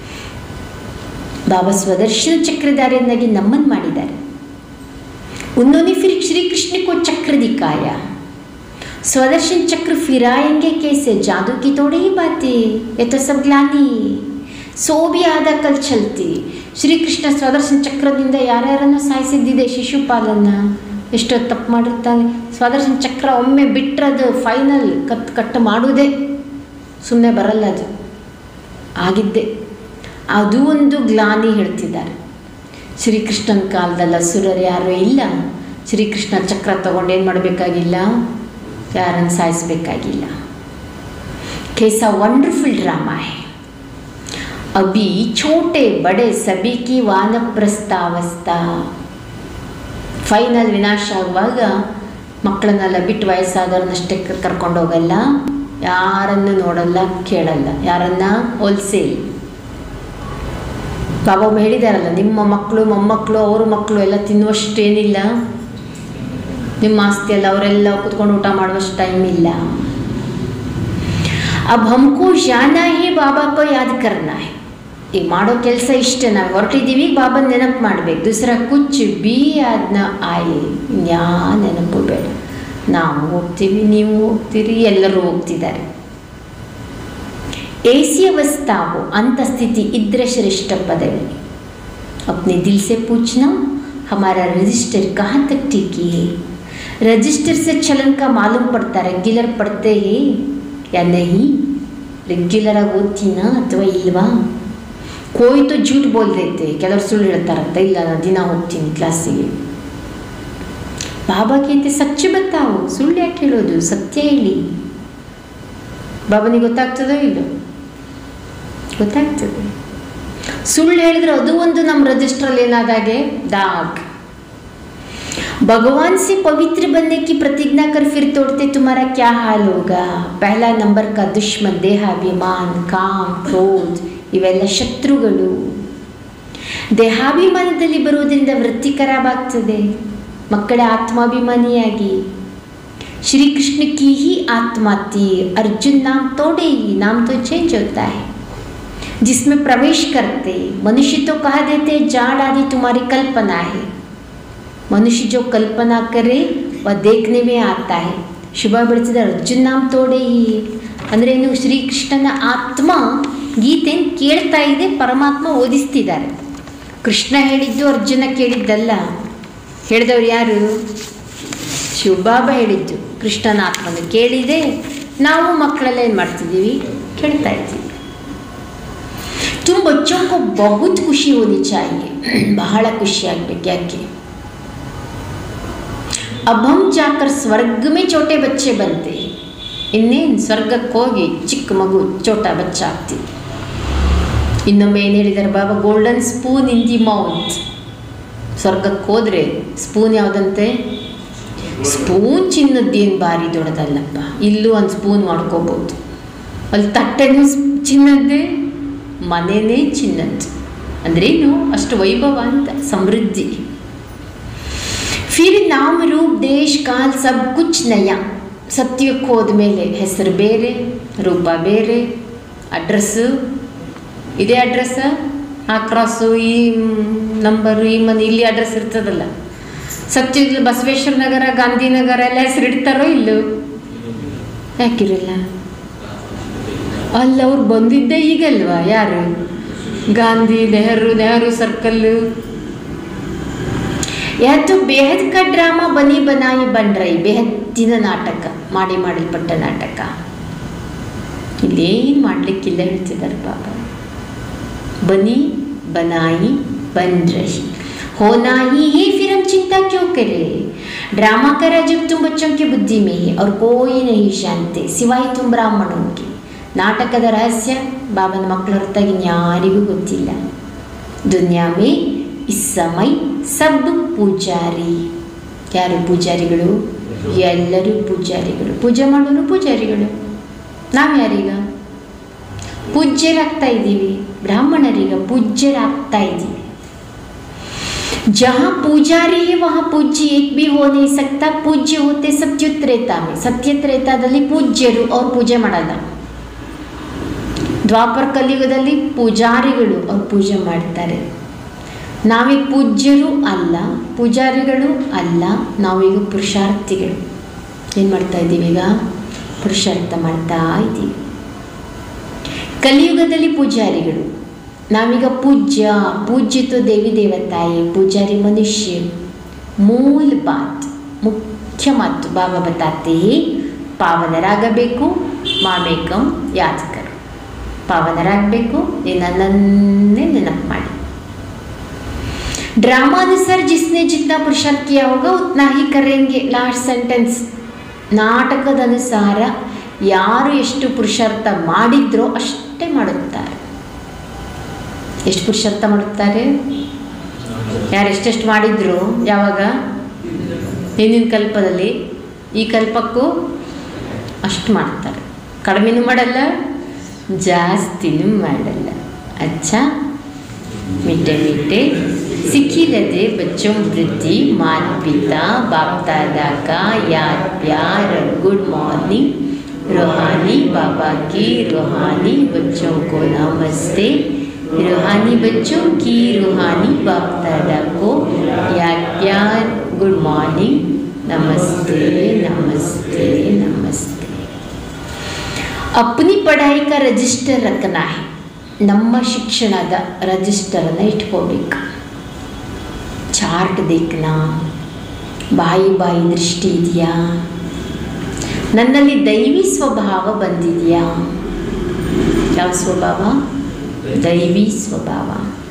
ಬಾಬಾ ಸ್ವದರ್ಶನ ಚಕ್ರಧಾರಿಯನ್ನಾಗಿ ನಮ್ಮನ್ನು ಮಾಡಿದ್ದಾರೆ उन्होंने फिर श्री कृष्ण को चक्र दिखाया स्वदर्शन चक्र फिराएंगे कैसे जादू की थोड़ी ही बातें ये तो सब ग्लानी सो भी ಆದ ಕಲ್ ಚಲ್ತಿ ಶ್ರೀಕೃಷ್ಣ ಸ್ವದರ್ಶನ ಚಕ್ರದಿಂದ ಯಾರ್ಯಾರನ್ನು ಸಾಯಿಸಿದ್ದಿದೆ ಶಿಶುಪಾಲನ್ನ ಎಷ್ಟೋ ತಪ್ಪು ಮಾಡಿರ್ತಾನೆ ಸ್ವದರ್ಶನ ಚಕ್ರ ಒಮ್ಮೆ ಬಿಟ್ಟರದು ಫೈನಲ್ ಕತ್ ಕಟ್ ಮಾಡುವುದೇ ಸುಮ್ಮನೆ ಬರಲ್ಲ ಅದು ಆಗಿದ್ದೆ ಅದು ಒಂದು ಗ್ಲಾನಿ ಹೇಳ್ತಿದ್ದಾರೆ ಶ್ರೀಕೃಷ್ಣನ ಕಾಲದಲ್ಲಿ ಅಸುರರು ಯಾರೂ ಇಲ್ಲ ಶ್ರೀಕೃಷ್ಣ ಚಕ್ರ ತಗೊಂಡು ಏನು ಮಾಡಬೇಕಾಗಿಲ್ಲ ಯಾರನ್ನು ಸಾಯಿಸಬೇಕಾಗಿಲ್ಲ ಕೇಸ ವಂಡರ್ಫುಲ್ ಡ್ರಾಮಾ ಹೇ ಅಭಿ ಛೋಟೆ ಬಡೆ ಸಭಿ ಕಿ ವಾನಪ್ರಸ್ಥಾವಸ್ಥಾ ಫೈನಲ್ ವಿನಾಶ ಆಗುವಾಗ ಮಕ್ಕಳನ್ನೆಲ್ಲ ಬಿಟ್ಟು ವಯಸ್ಸಾದವ್ರನ್ನಷ್ಟೇ ಕರ್ಕೊಂಡು ಹೋಗಲ್ಲ ಯಾರನ್ನು ನೋಡಲ್ಲ ಕೇಳಲ್ಲ ಯಾರನ್ನ ಹೋಲ್ಸೇ ಬಾಬಾ ಹೇಳಿದಾರಲ್ಲ ನಿಮ್ಮ ಮಕ್ಕಳು ಮೊಮ್ಮಕ್ಕಳು ಅವ್ರ ಮಕ್ಕಳು ಎಲ್ಲ ತಿನ್ನುವಷ್ಟು ಏನಿಲ್ಲ ನಿಮ್ಮ ಆಸ್ತಿ ಎಲ್ಲ ಅವರೆಲ್ಲ ಕುತ್ಕೊಂಡು ಊಟ ಮಾಡುವಷ್ಟು ಟೈಮ್ ಇಲ್ಲ ಅಬ್ ಹಮ್ಕೋ ಜಾನ ಹೇ ಬಾಬಾ ಕೋ ಯಾದ್ ಕರ್ನಾ ಹೇ ಈಗ ಮಾಡೋ ಕೆಲಸ ಇಷ್ಟೇ ನಾವು ಹೊರಟಿದ್ದೀವಿ ಬಾಬನ ನೆನಪು ಮಾಡ್ಬೇಕು ದೂಸರ ಕುಚ್ಚು ಬಿ ಅದನ್ನ ಆಯಿ ಯಾ ನೆನಪು ಬೇಡ ನಾವು ಹೋಗ್ತೀವಿ ನೀವು ಹೋಗ್ತೀರಿ ಎಲ್ಲರೂ ಹೋಗ್ತಿದ್ದಾರೆ ऐसी अवस्था हो अंत स्थिति इद्र श्रेष्ठ पदवी अपने दिल से पूछना हमारा रजिस्टर कहाँ तक टिकी है रजिस्टर से चलन का मालूम पड़ता रेग्युलर पढ़ते हैं या नहीं रेग्युलर ಆಗಿ ಓದ್ತೀನಾ ಅಥವಾ ಇಲ್ವಾ ಕೋಯ್ ತೋ ಜೂಟ್ ಬೋಲ್ ದೇತೆ ಕೆಲವರು ಸುಳ್ಳು ಹೇಳ್ತಾರಂತ ಇಲ್ಲ ನಾನು ದಿನ ಹೋಗ್ತೀನಿ ಕ್ಲಾಸಿಗೆ ಬಾಬಾ ಕೇತೆ ಸಚ್ಚ ಬತ್ತಾವು ಸುಳ್ಳು ಯಾಕೆ ಹೇಳೋದು ಸತ್ಯ ಹೇಳಿ ಬಾಬನಿಗೆ ಗೊತ್ತಾಗ್ತದೋ ಇಲ್ಲೋ ಗೊತ್ತಾಗ್ತದೆ ಸುಳ್ಳು ಹೇಳಿದ್ರೆ ಅದು ಒಂದು ನಮ್ಮ ರಜಿಸ್ಟ್ರಲ್ಲಿ ಏನಾದಾಗೆ दाग भगवान से पवित्र बनने की प्रतिज्ञा कर फिर तोड़ते तुम्हारा क्या हाल होगा पहला नंबर का दुश्मन देहाभिमान काम क्रोध ಇವೆಲ್ಲ ಶತ್ರುಗಳು ದೇಹಾಭಿಮಾನದಲ್ಲಿ ಬರುವುದರಿಂದ ವೃತ್ತಿ ಖರಾಬಾಗ್ತದೆ ಮಕ್ಕಳ ಆತ್ಮಾಭಿಮಾನಿಯಾಗಿ श्री कृष्ण की ही आत्मा थी अर्जुन नाम तोड़े ही नाम तो चेंज होता है जिसमें प्रवेश करते मनुष्य तो कहा देते जाड़ आदि तुम्हारी कल्पना है मनुष्य जो कल्पना करे वह देखने में आता है ಶುಭ ಬೆಳೆಸಿದ ಅರ್ಜುನ್ ನಾಮ್ ತೋಡೆ ಅಂದರೆ ನೀವು ಶ್ರೀಕೃಷ್ಣನ ಆತ್ಮ ಗೀತೆಯನ್ನು ಕೇಳ್ತಾ ಇದೆ ಪರಮಾತ್ಮ ಓದಿಸ್ತಿದ್ದಾರೆ ಕೃಷ್ಣ ಹೇಳಿದ್ದು ಅರ್ಜುನ ಕೇಳಿದ್ದಲ್ಲ ಹೇಳಿದವ್ರು ಯಾರು ಶಿವಬಾಬಾ ಹೇಳಿದ್ದು ಕೃಷ್ಣನ ಆತ್ಮನ ಕೇಳಿದೆ ನಾವು ಮಕ್ಕಳೆಲ್ಲ ಏನು ಮಾಡ್ತಿದ್ದೀವಿ ಕೇಳ್ತಾ ಇದ್ದೀವಿ ತುಂಬ ಬಚ್ಚೋं को बहुत ಖುಷಿ ಹೋನಿ चाहिए ಬಹಳ ಖುಷಿ ಆಗ್ಬೇಕು ಯಾಕೆ अब हम जाकर स्वर्ग में छोटे बच्चे बनते हैं ಇನ್ನೇನು ಸ್ವರ್ಗಕ್ಕೆ ಹೋಗಿ ಚಿಕ್ಕ ಮಗು ಚೋಟ ಬಚ್ಚ ಆಗ್ತೀವಿ ಇನ್ನೊಮ್ಮೆ ಏನು ಹೇಳಿದ್ದಾರೆ Baba golden spoon in the mouth ಸ್ವರ್ಗಕ್ಕೆ ಹೋದರೆ ಸ್ಪೂನ್ ಯಾವುದಂತೆ ಸ್ಪೂನ್ ಚಿನ್ನದ್ದೇನು ಭಾರಿ ದೊಡ್ಡದಲ್ಲಪ್ಪ ಇಲ್ಲೂ ಒಂದು ಸ್ಪೂನ್ ಮಾಡ್ಕೋಬೋದು ಅಲ್ಲಿ ತಟ್ಟೆನೂ ಚಿನ್ನದ್ದೇ ಮನೆಯೇ ಚಿನ್ನದ್ದು ಅಂದ್ರೇನು ಅಷ್ಟು ವೈಭವ ಅಂತ ಸಮೃದ್ಧಿ ಫಿರ್ ನಾಮ ರೂಪ್ ದೇಶ್ ಕಾಲ್ ಸಬ್ ಕುಚ್ ನಯ ಸತ್ಯಕ್ಕೆ ಹೋದ್ಮೇಲೆ ಹೆಸರು ಬೇರೆ ರೂಪ ಬೇರೆ ಅಡ್ರೆಸ್ಸು ಇದೇ ಅಡ್ರೆಸ್ಸ ಆ ಕ್ರಾಸು ಈ ನಂಬರು ಈ ಮನೆ ಇಲ್ಲಿ ಅಡ್ರೆಸ್ ಇರ್ತದಲ್ಲ ಸತ್ಯದಲ್ಲಿ ಬಸವೇಶ್ವರ ನಗರ ಗಾಂಧಿನಗರ ಎಲ್ಲ ಹೆಸರು ಇಡ್ತಾರೋ ಇಲ್ಲೋ ಯಾಕಿರಲ್ಲ ಅಲ್ಲಿ ಅವ್ರು ಬಂದಿದ್ದೇ ಈಗಲ್ವಾ ಯಾರು ಗಾಂಧಿ ನೆಹರು ನೆಹರು ಸರ್ಕಲ್ಲು यह तो बेहद का ड्रामा बनी बनाई बन रही ಬೇಹದ್ದಿನ ನಾಟಕ ಮಾಡಿ ಮಾಡಲ್ಪಟ್ಟ ನಾಟಕ ಇಲ್ಲೇನು ಮಾಡಲಿಕ್ಕಿಲ್ಲ ಹೇಳ್ತಿದ್ದಾರೆ ಪಾಪ बनी बनाई बन रही होना ही है फिर हम चिंता क्यों करें ड्रामा करा जब तुम बच्चों की बुद्धि में है और कोई नहीं जानते सिवाय तुम ब्राह्मणों के ನಾಟಕದ ರಹಸ್ಯ ಬಾಬನ ಮಕ್ಕಳ ಹೊರತಾಗಿ ಯಾರಿಗೂ ಗೊತ್ತಿಲ್ಲ ದುನಿಯಾ ಮೇ ಇಸ್ ಸಮಯ ಸಬ್ ಪೂಜಾರಿ ಯಾರು ಪೂಜಾರಿಗಳು ಎಲ್ಲರೂ ಪೂಜಾರಿಗಳು ಪೂಜೆ ಮಾಡೋರು ಪೂಜಾರಿಗಳು ನಾವು ಯಾರೀಗ ಪೂಜ್ಯರಾಗ್ತಾ ಇದ್ದೀವಿ ಬ್ರಾಹ್ಮಣರೀಗ ಪೂಜ್ಯರಾಗ್ತಾ ಇದ್ದೀವಿ जहाँ पुजारी है वहाँ पूज्य एक भी हो नहीं सकता पूज्य होते सत्युत्रेता में ಸತ್ಯತ್ರೇತಾದಲ್ಲಿ ಪೂಜ್ಯರು ಅವ್ರು ಪೂಜೆ ಮಾಡಲ್ಲ ದ್ವಾಪರ ಕಲಿಯುಗದಲ್ಲಿ ಪೂಜಾರಿಗಳು ಅವ್ರು ಪೂಜೆ ಮಾಡ್ತಾರೆ ನಾವೀಗ ಪೂಜ್ಯರು ಅಲ್ಲ ಪೂಜಾರಿಗಳು ಅಲ್ಲ ನಾವೀಗ ಪುರುಷಾರ್ಥಿಗಳು ಏನು ಮಾಡ್ತಾ ಇದ್ದೀವಿ ಈಗ ಪುರುಷಾರ್ಥ ಮಾಡ್ತಾ ಇದ್ದೀವಿ ಕಲಿಯುಗದಲ್ಲಿ ಪೂಜಾರಿಗಳು ನಾವೀಗ ಪೂಜ್ಯ ಪೂಜ್ಯತು ದೇವಿ ದೇವತಾಯಿ ಪೂಜಾರಿ ಮನುಷ್ಯ ಮೂಲ ಬಾತ್ ಮುಖ್ಯ ಮಾತು ಬಾಬಾ ಬತಾತೆ ಪಾವನರಾಗಬೇಕು ಮಾಮೇಕಂ ಯಾಜಕರು ಪಾವನರಾಗಬೇಕು ನನ್ನನ್ನೇ ನೆನಪು ಮಾಡಿ ड्रामानुसार जिसने जितना पुरुषार्थ किया होगा उतना ही करेंगे लास्ट सेंटेंस ನಾಟಕದ ಅನುಸಾರ ಯಾರು ಎಷ್ಟು ಪುರುಷಾರ್ಥ ಮಾಡಿದ್ರೋ ಅಷ್ಟೇ ಮಾಡುತ್ತಾರೆ ಎಷ್ಟು ಪುರುಷಾರ್ಥ ಮಾಡುತ್ತಾರೆ ಯಾರು ಎಷ್ಟೆಷ್ಟು ಮಾಡಿದ್ರು ಯಾವಾಗ ಹಿಂದಿನ ಕಲ್ಪದಲ್ಲಿ ಈ ಕಲ್ಪಕ್ಕೂ ಅಷ್ಟು ಮಾಡ್ತಾರೆ ಕಡಿಮೆನೂ ಮಾಡಲ್ಲ ಜಾಸ್ತಿನೂ ಮಾಡಲ್ಲ ಅಚ್ಚಾ मीठे मीठे सिक्खी लेते बच्चों वृद्धि मात पिता बाप दादा का याद प्यार और गुड मॉर्निंग रूहानी बाबा की रूहानी बच्चों को नमस्ते रूहानी बच्चों की रूहानी बाप दादा को याद प्यार गुड मॉर्निंग नमस्ते नमस्ते नमस्ते अपनी पढ़ाई का रजिस्टर रखना है ನಮ್ಮ ಶಿಕ್ಷಣದ ರಜಿಸ್ಟರನ್ನು ಇಟ್ಕೋಬೇಕು ಚಾರ್ಟ್ ದೇಖ್ನಾ ಬಾಯಿ ಬಾಯಿ ದೃಷ್ಟಿ ಇದೆಯಾ ನನ್ನಲ್ಲಿ ದೈವಿ ಸ್ವಭಾವ ಬಂದಿದೆಯಾ ಯಾವ ಸ್ವಭಾವ ದೈವಿ ಸ್ವಭಾವ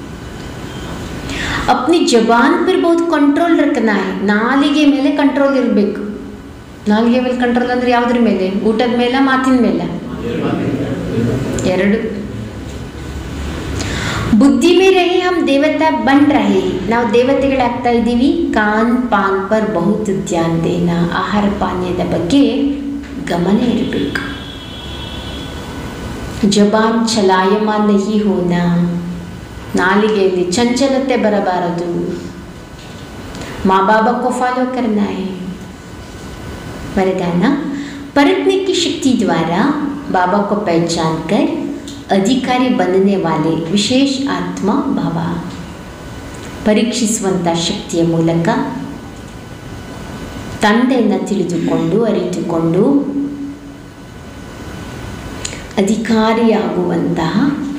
अपनी ಜಬಾನ್ पर बहुत ಕಂಟ್ರೋಲ್ ರಖನಾ है ನಾಲಿಗೆ ಮೇಲೆ ಕಂಟ್ರೋಲ್ ಇರಬೇಕು ನಾಲಿಗೆ ಮೇಲೆ ಕಂಟ್ರೋಲ್ ಅಂದರೆ ಯಾವುದ್ರ ಮೇಲೆ ಊಟದ ಮೇಲೆ ಮಾತಿನ ಮೇಲೆ ಎರಡು ಬುದ್ಧಿ ಮೇ ರಹೆ ಹಮ್ ದೇವತಾ ಬನ್ ರಹೆ ನಾವು ದೇವತೆಗಳಾಗ್ತಾ ಇದ್ದೀವಿ ಕಾನ್ ಪಾನ್ ಪರ್ ಬಹುತ್ ಧ್ಯಾನ್ ದೇನ ಆಹಾರ ಪಾನೀಯದ ಬಗ್ಗೆ ಗಮನ ಇರಬೇಕು ಜಬಾನ್ ಚಲಾಯಮಾನ್ ನಹಿ ಹೋನ ನಾಲಿಗೆಯಲ್ಲಿ ಚಂಚಲತೆ ಬರಬಾರದು ಮಾ ಬಾಬಾ ಕೋ ಫಾಲೋ ಕರ್ನಾ ಹೈ वरदान परखने की शक्ति द्वारा बाबा को पहचान कर ಅಧಿಕಾರಿ बनने वाले ವಿಶೇಷ ಆತ್ಮ ಭಾವ ಪರೀಕ್ಷಿಸುವಂಥ ಶಕ್ತಿಯ ಮೂಲಕ ತಂದೆಯನ್ನು ತಿಳಿದುಕೊಂಡು ಅರಿತುಕೊಂಡು ಅಧಿಕಾರಿಯಾಗುವಂತಹ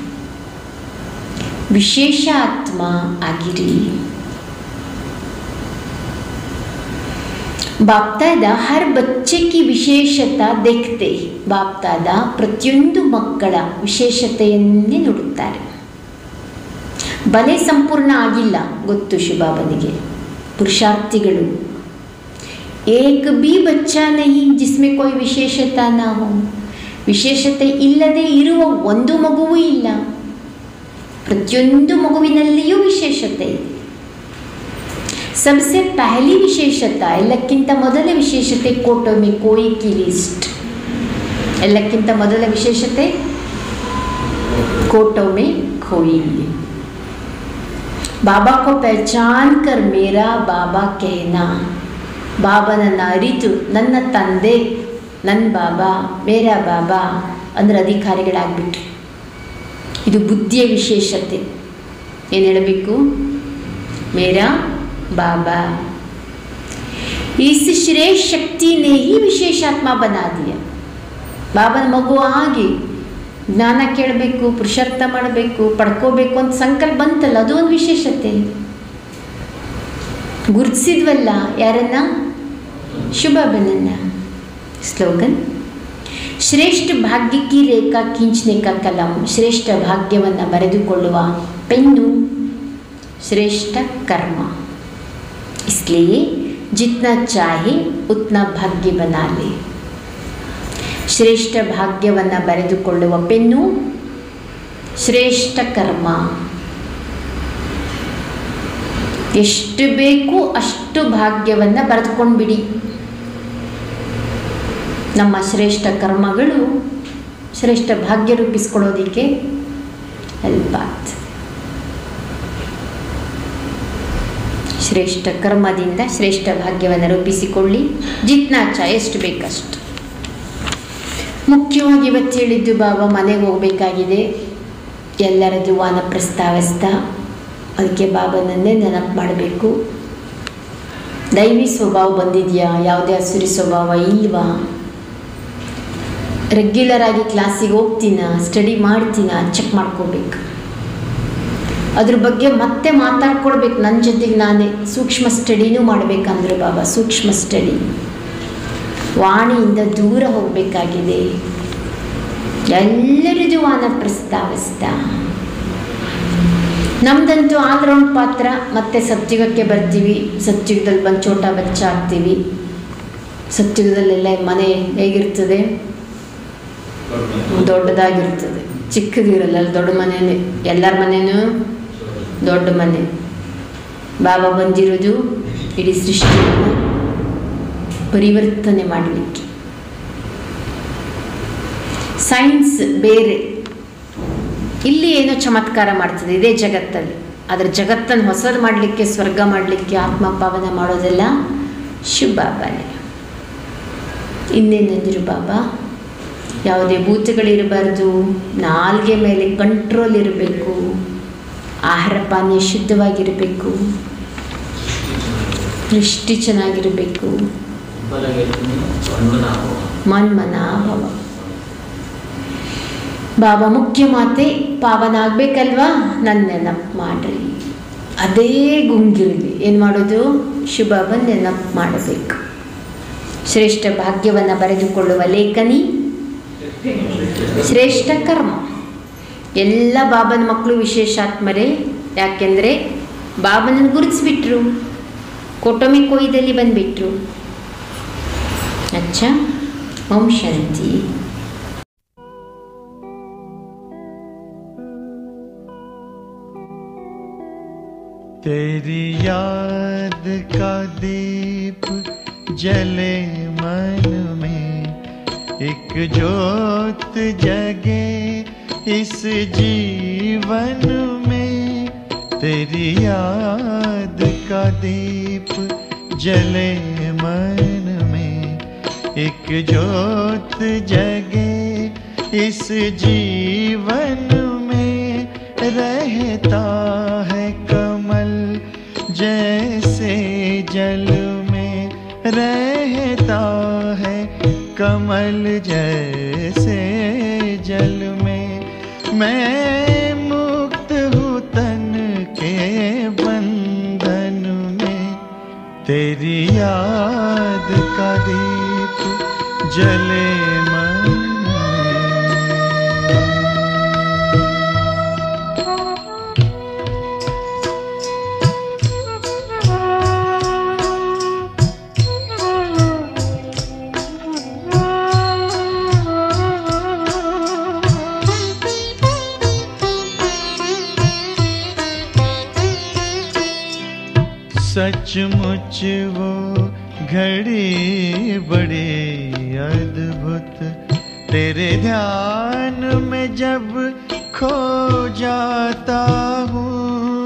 ವಿಶೇಷ ಆತ್ಮ ಆಗಿರಿ ಬಾಪ್ತಾದ ಹರ್ ಬಚ್ಚೆ ಕಿ ವಿಶೇಷತಾ ದೇಖ್ತೆ ಬಾಪ್ತಾದ ಪ್ರತಿಯೊಂದು ಮಕ್ಕಳ ವಿಶೇಷತೆಯನ್ನೇ ನೋಡುತ್ತಾರೆ ಬಲೆ ಸಂಪೂರ್ಣ ಆಗಿಲ್ಲ ಗೊತ್ತು ಶಿಬಾಬನಿಗೆ ಪುರುಷಾರ್ಥಿಗಳು ಏಕ ಬಿ ಬಚ್ಚ ನಹಿ ಜಿಸ್ಮೆ ಕೊಯ್ ವಿಶೇಷತಾ ನಾ ಹೋ ವಿಶೇಷತೆ ಇಲ್ಲದೆ ಇರುವ ಒಂದು ಮಗುವೂ ಇಲ್ಲ ಪ್ರತಿಯೊಂದು ಮಗುವಿನಲ್ಲಿಯೂ ವಿಶೇಷತೆ ಇದೆ सबसे पहली ವಿಶೇಷತಾ ಎಲ್ಲಕ್ಕಿಂತ ಮೊದಲ ವಿಶೇಷತೆ ಕೋಟೊಮಿ ಕೋಯಿ ಕಿ ಲಿಸ್ಟ್ ಎಲ್ಲಕ್ಕಿಂತ ಮೊದಲ ವಿಶೇಷತೆ ಕೋಟೊಮೆ खोई ಬಾಬಾ ಕೋ ಪಹಚಾನ್ ಕರ್ ಮೇರಾ ಬಾಬಾ कहना ಬಾಬನನ್ನು ಅರಿತು ನನ್ನ ತಂದೆ ನನ್ನ ಬಾಬಾ ಮೇರಾ ಬಾಬಾ ಅಂದ್ರೆ ಅಧಿಕಾರಿಗಳಾಗ್ಬಿಟ್ರು ಇದು ಬುದ್ಧಿಯ ವಿಶೇಷತೆ ಏನು ಹೇಳಬೇಕು ಮೇರಾ बाबा इस श्रेष्ठ शक्ति ने ही विशेषात्मा बना दिया ಬಾಬನ ಮಗು ಆಗಿ ಜ್ಞಾನ ಕೇಳಬೇಕು ಪುರುಷಾರ್ಥ ಮಾಡಬೇಕು ಪಡ್ಕೋಬೇಕು ಅಂತ ಸಂಕಲ್ಪ ಬಂತಲ್ಲ ಅದು ಒಂದು ವಿಶೇಷತೆ ಗುರುತಿಸಿದ್ವಲ್ಲ ಯಾರನ್ನ ಶುಭಾಬನನ್ನ ಸ್ಲೋಗನ್ ಶ್ರೇಷ್ಠ ಭಾಗ್ಯಕ್ಕೆ ರೇಖಾ ಖೀಂಚನೆ ಕಾ ಕಲಂ ಶ್ರೇಷ್ಠ ಭಾಗ್ಯವನ್ನು ಬರೆದುಕೊಳ್ಳುವ ಪೆನ್ನು ಶ್ರೇಷ್ಠ ಕರ್ಮ इसलिए जितना चाहे उतना ಭಾಗ್ಯ ಬನಾ ले ಶ್ರೇಷ್ಠ ಭಾಗ್ಯವನ್ನು ಬರೆದುಕೊಳ್ಳುವ ಪೆನ್ನು ಶ್ರೇಷ್ಠ ಕರ್ಮ ಎಷ್ಟು ಬೇಕು ಅಷ್ಟು ಭಾಗ್ಯವನ್ನು ಬರೆದುಕೊಂಡು ಬಿಡಿ ನಮ್ಮ ಶ್ರೇಷ್ಠ ಕರ್ಮಗಳು ಶ್ರೇಷ್ಠ ಭಾಗ್ಯ ರೂಪಿಸ್ಕೊಳ್ಳೋದಕ್ಕೆ ಹೆಲ್ಪ್ ಆಗ್ತದೆ ಶ್ರೇಷ್ಠ ಕರ್ಮದಿಂದ ಶ್ರೇಷ್ಠ ಭಾಗ್ಯವನ್ನು ರೂಪಿಸಿಕೊಳ್ಳಿ ಜಿತ್ನಾಚ ಎಷ್ಟು ಬೇಕಷ್ಟು ಮುಖ್ಯವಾಗಿ ಇವತ್ತು ಹೇಳಿದ್ದು ಬಾಬಾ ಮನೆಗೆ ಹೋಗಬೇಕಾಗಿದೆ ಎಲ್ಲರದ್ದು ವಾನ ಪ್ರಸ್ತಾವಿಸ್ತಾ ಅದಕ್ಕೆ ಬಾಬನನ್ನೇ ನೆನಪು ಮಾಡಬೇಕು ದೈವಿ ಸ್ವಭಾವ ಬಂದಿದೆಯಾ ಯಾವುದೇ ಹಸುರಿ ಸ್ವಭಾವ ಇಲ್ವಾ ರೆಗ್ಯುಲರ್ ಆಗಿ ಕ್ಲಾಸಿಗೆ ಹೋಗ್ತೀನ ಸ್ಟಡಿ ಮಾಡ್ತೀನ ಚೆಕ್ ಮಾಡ್ಕೋಬೇಕು ಅದ್ರ ಬಗ್ಗೆ ಮತ್ತೆ ಮಾತಾಡ್ಕೊಡ್ಬೇಕು ನನ್ನ ಜೊತೆಗೆ ನಾನೇ ಸೂಕ್ಷ್ಮ ಸ್ಟಡಿನೂ ಮಾಡಬೇಕಂದ್ರೆ ಬಾಬಾ ಸೂಕ್ಷ್ಮ ಸ್ಟಡಿ ವಾಣಿಯಿಂದ ದೂರ ಹೋಗಬೇಕಾಗಿದೆ ಎಲ್ಲರದು ವಾನ ಪ್ರಸ್ತಾವಿಸ್ತಾ ನಮ್ದಂತೂ ಆಲ್ರೌಂಡ್ ಪಾತ್ರ ಮತ್ತೆ ಸತ್ಯುಗಕ್ಕೆ ಬರ್ತೀವಿ ಸತ್ಯುಗದಲ್ಲಿ ಬಂದು ಚೋಟ ಬಚ್ಚ ಆಗ್ತೀವಿ ಸತ್ಯುಗದಲ್ಲೆಲ್ಲ ಮನೆ ಹೇಗಿರ್ತದೆ ದೊಡ್ಡದಾಗಿರ್ತದೆ ಚಿಕ್ಕದಿರಲ್ಲ ಅಲ್ಲಿ ದೊಡ್ಡ ಮನೆಯೇ ಎಲ್ಲರ ಮನೆಯೂ ದೊಡ್ಡ ಮನೆ ಬಾಬಾ ಬಂದಿರೋದು ಇಡೀ ಸೃಷ್ಟಿಯನ್ನು ಪರಿವರ್ತನೆ ಮಾಡಲಿಕ್ಕೆ ಸೈನ್ಸ್ ಬೇರೆ ಇಲ್ಲಿ ಏನೋ ಚಮತ್ಕಾರ ಮಾಡ್ತದೆ ಇದೇ ಜಗತ್ತಲ್ಲಿ ಅದರ ಜಗತ್ತನ್ನು ಹೊಸದು ಮಾಡಲಿಕ್ಕೆ ಸ್ವರ್ಗ ಮಾಡಲಿಕ್ಕೆ ಆತ್ಮ ಪಾವನ ಮಾಡೋದೆಲ್ಲ ಶಿವಬಾಬಾನೇ ಇನ್ನೇನಂದ್ರು ಬಾಬಾ ಯಾವುದೇ ಭೂತಗಳಿರಬಾರ್ದು ನಾಲ್ಗೆ ಮೇಲೆ ಕಂಟ್ರೋಲ್ ಇರಬೇಕು ಆಹಾರ ಪಾನೀಯ ಶುದ್ಧವಾಗಿರಬೇಕು ದೃಷ್ಟಿ ಚೆನ್ನಾಗಿರಬೇಕು ಮನ್ಮನಾಭವ ಬಾಬಾ ಮುಖ್ಯ ಮಾತೆ ಪಾವನ ಆಗ್ಬೇಕಲ್ವಾ ನನ್ನ ನೆನಪು ಮಾಡ್ರಿ ಅದೇ ಗುಂಗಿರಲಿ ಏನು ಮಾಡೋದು ಶುಭಾಬ ನೆನಪು ಮಾಡಬೇಕು ಶ್ರೇಷ್ಠ ಭಾಗ್ಯವನ್ನು ಬರೆದುಕೊಳ್ಳುವ ಲೇಖನಿ ಶ್ರೇಷ್ಠ ಕರ್ಮ ಎಲ್ಲ ಬಾಬನ ಮಕ್ಕಳು ವಿಶೇಷಾತ್ಮರೇ ಯಾಕೆಂದರೆ ಬಾಬನನ್ನು ಗುರುತಿಸ್ಬಿಟ್ರು ಕೊಟೊಮಿ ಕೊಯ್ದಲ್ಲಿ ಬಂದುಬಿಟ್ರು ಅಚ್ಚ ಓಂ ಶಾಂತಿ तेरी याद का दीप जले मन में एक जोत जगे इस जीवन में तेरी याद का दीप जले मन में एक जोत जगे इस जीवन में रहता है कमल जैसे जल में रहता है कमल जैसे जल में मैं मुक्त हूँ तन के बंधन में तेरी याद का दीप जले मन में सचमुच वो घड़ी बड़ी अद्भुत तेरे ध्यान में जब खो जाता हूँ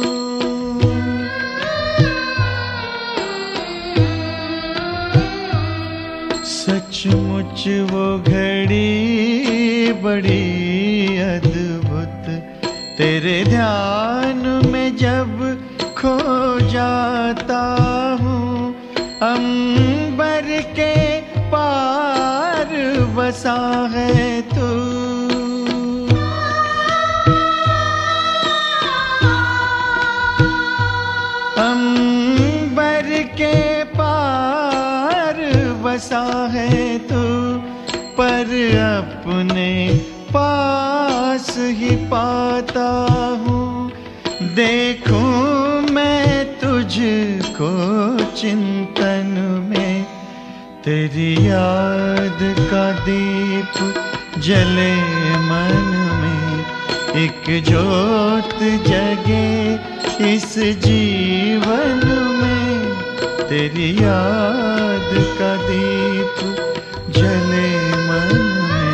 सचमुच वो घड़ी बड़ी अद्भुत तेरे ध्यान में जब खो जाता हूँ अंबर के पार बसा है तू के पार बसा है तू पर अपने पास ही पाता हूँ देखूं मैं तुझको चिंतन में तेरी याद का दीप जले मन में एक जोत जगे इस जीवन में तेरी याद का दीप जले मन में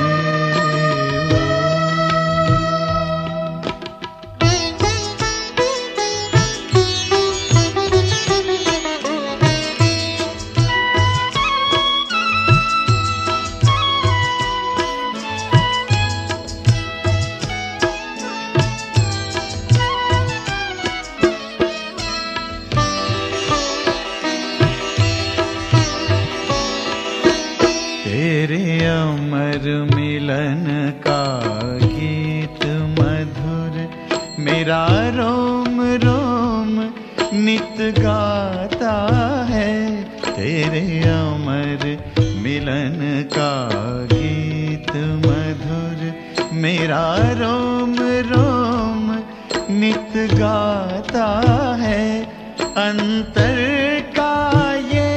तेरे अमर मिलन का गीत मधुर मेरा रोम रोम नित गाता है तेरे अमर मिलन का गीत मधुर मेरा रोम रोम नित गाता है अंतर का ये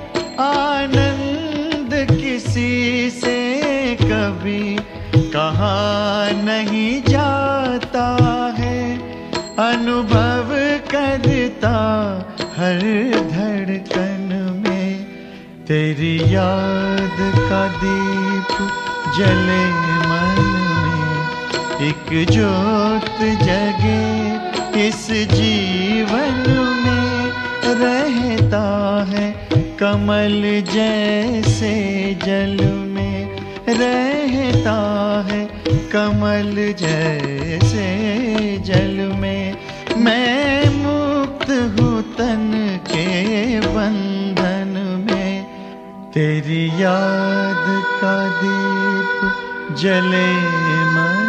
आनंद किसी से कभी कहा नहीं जाता है अनुभव करता हर धड़कन में तेरी याद का दीप जले मन में एक जोत जगे इस जीवन में रहता है कमल जैसे जल में रहता है कमल जैसे जल में मैं मुक्त हूँ तन के बंधन में तेरी याद का दीप जले मन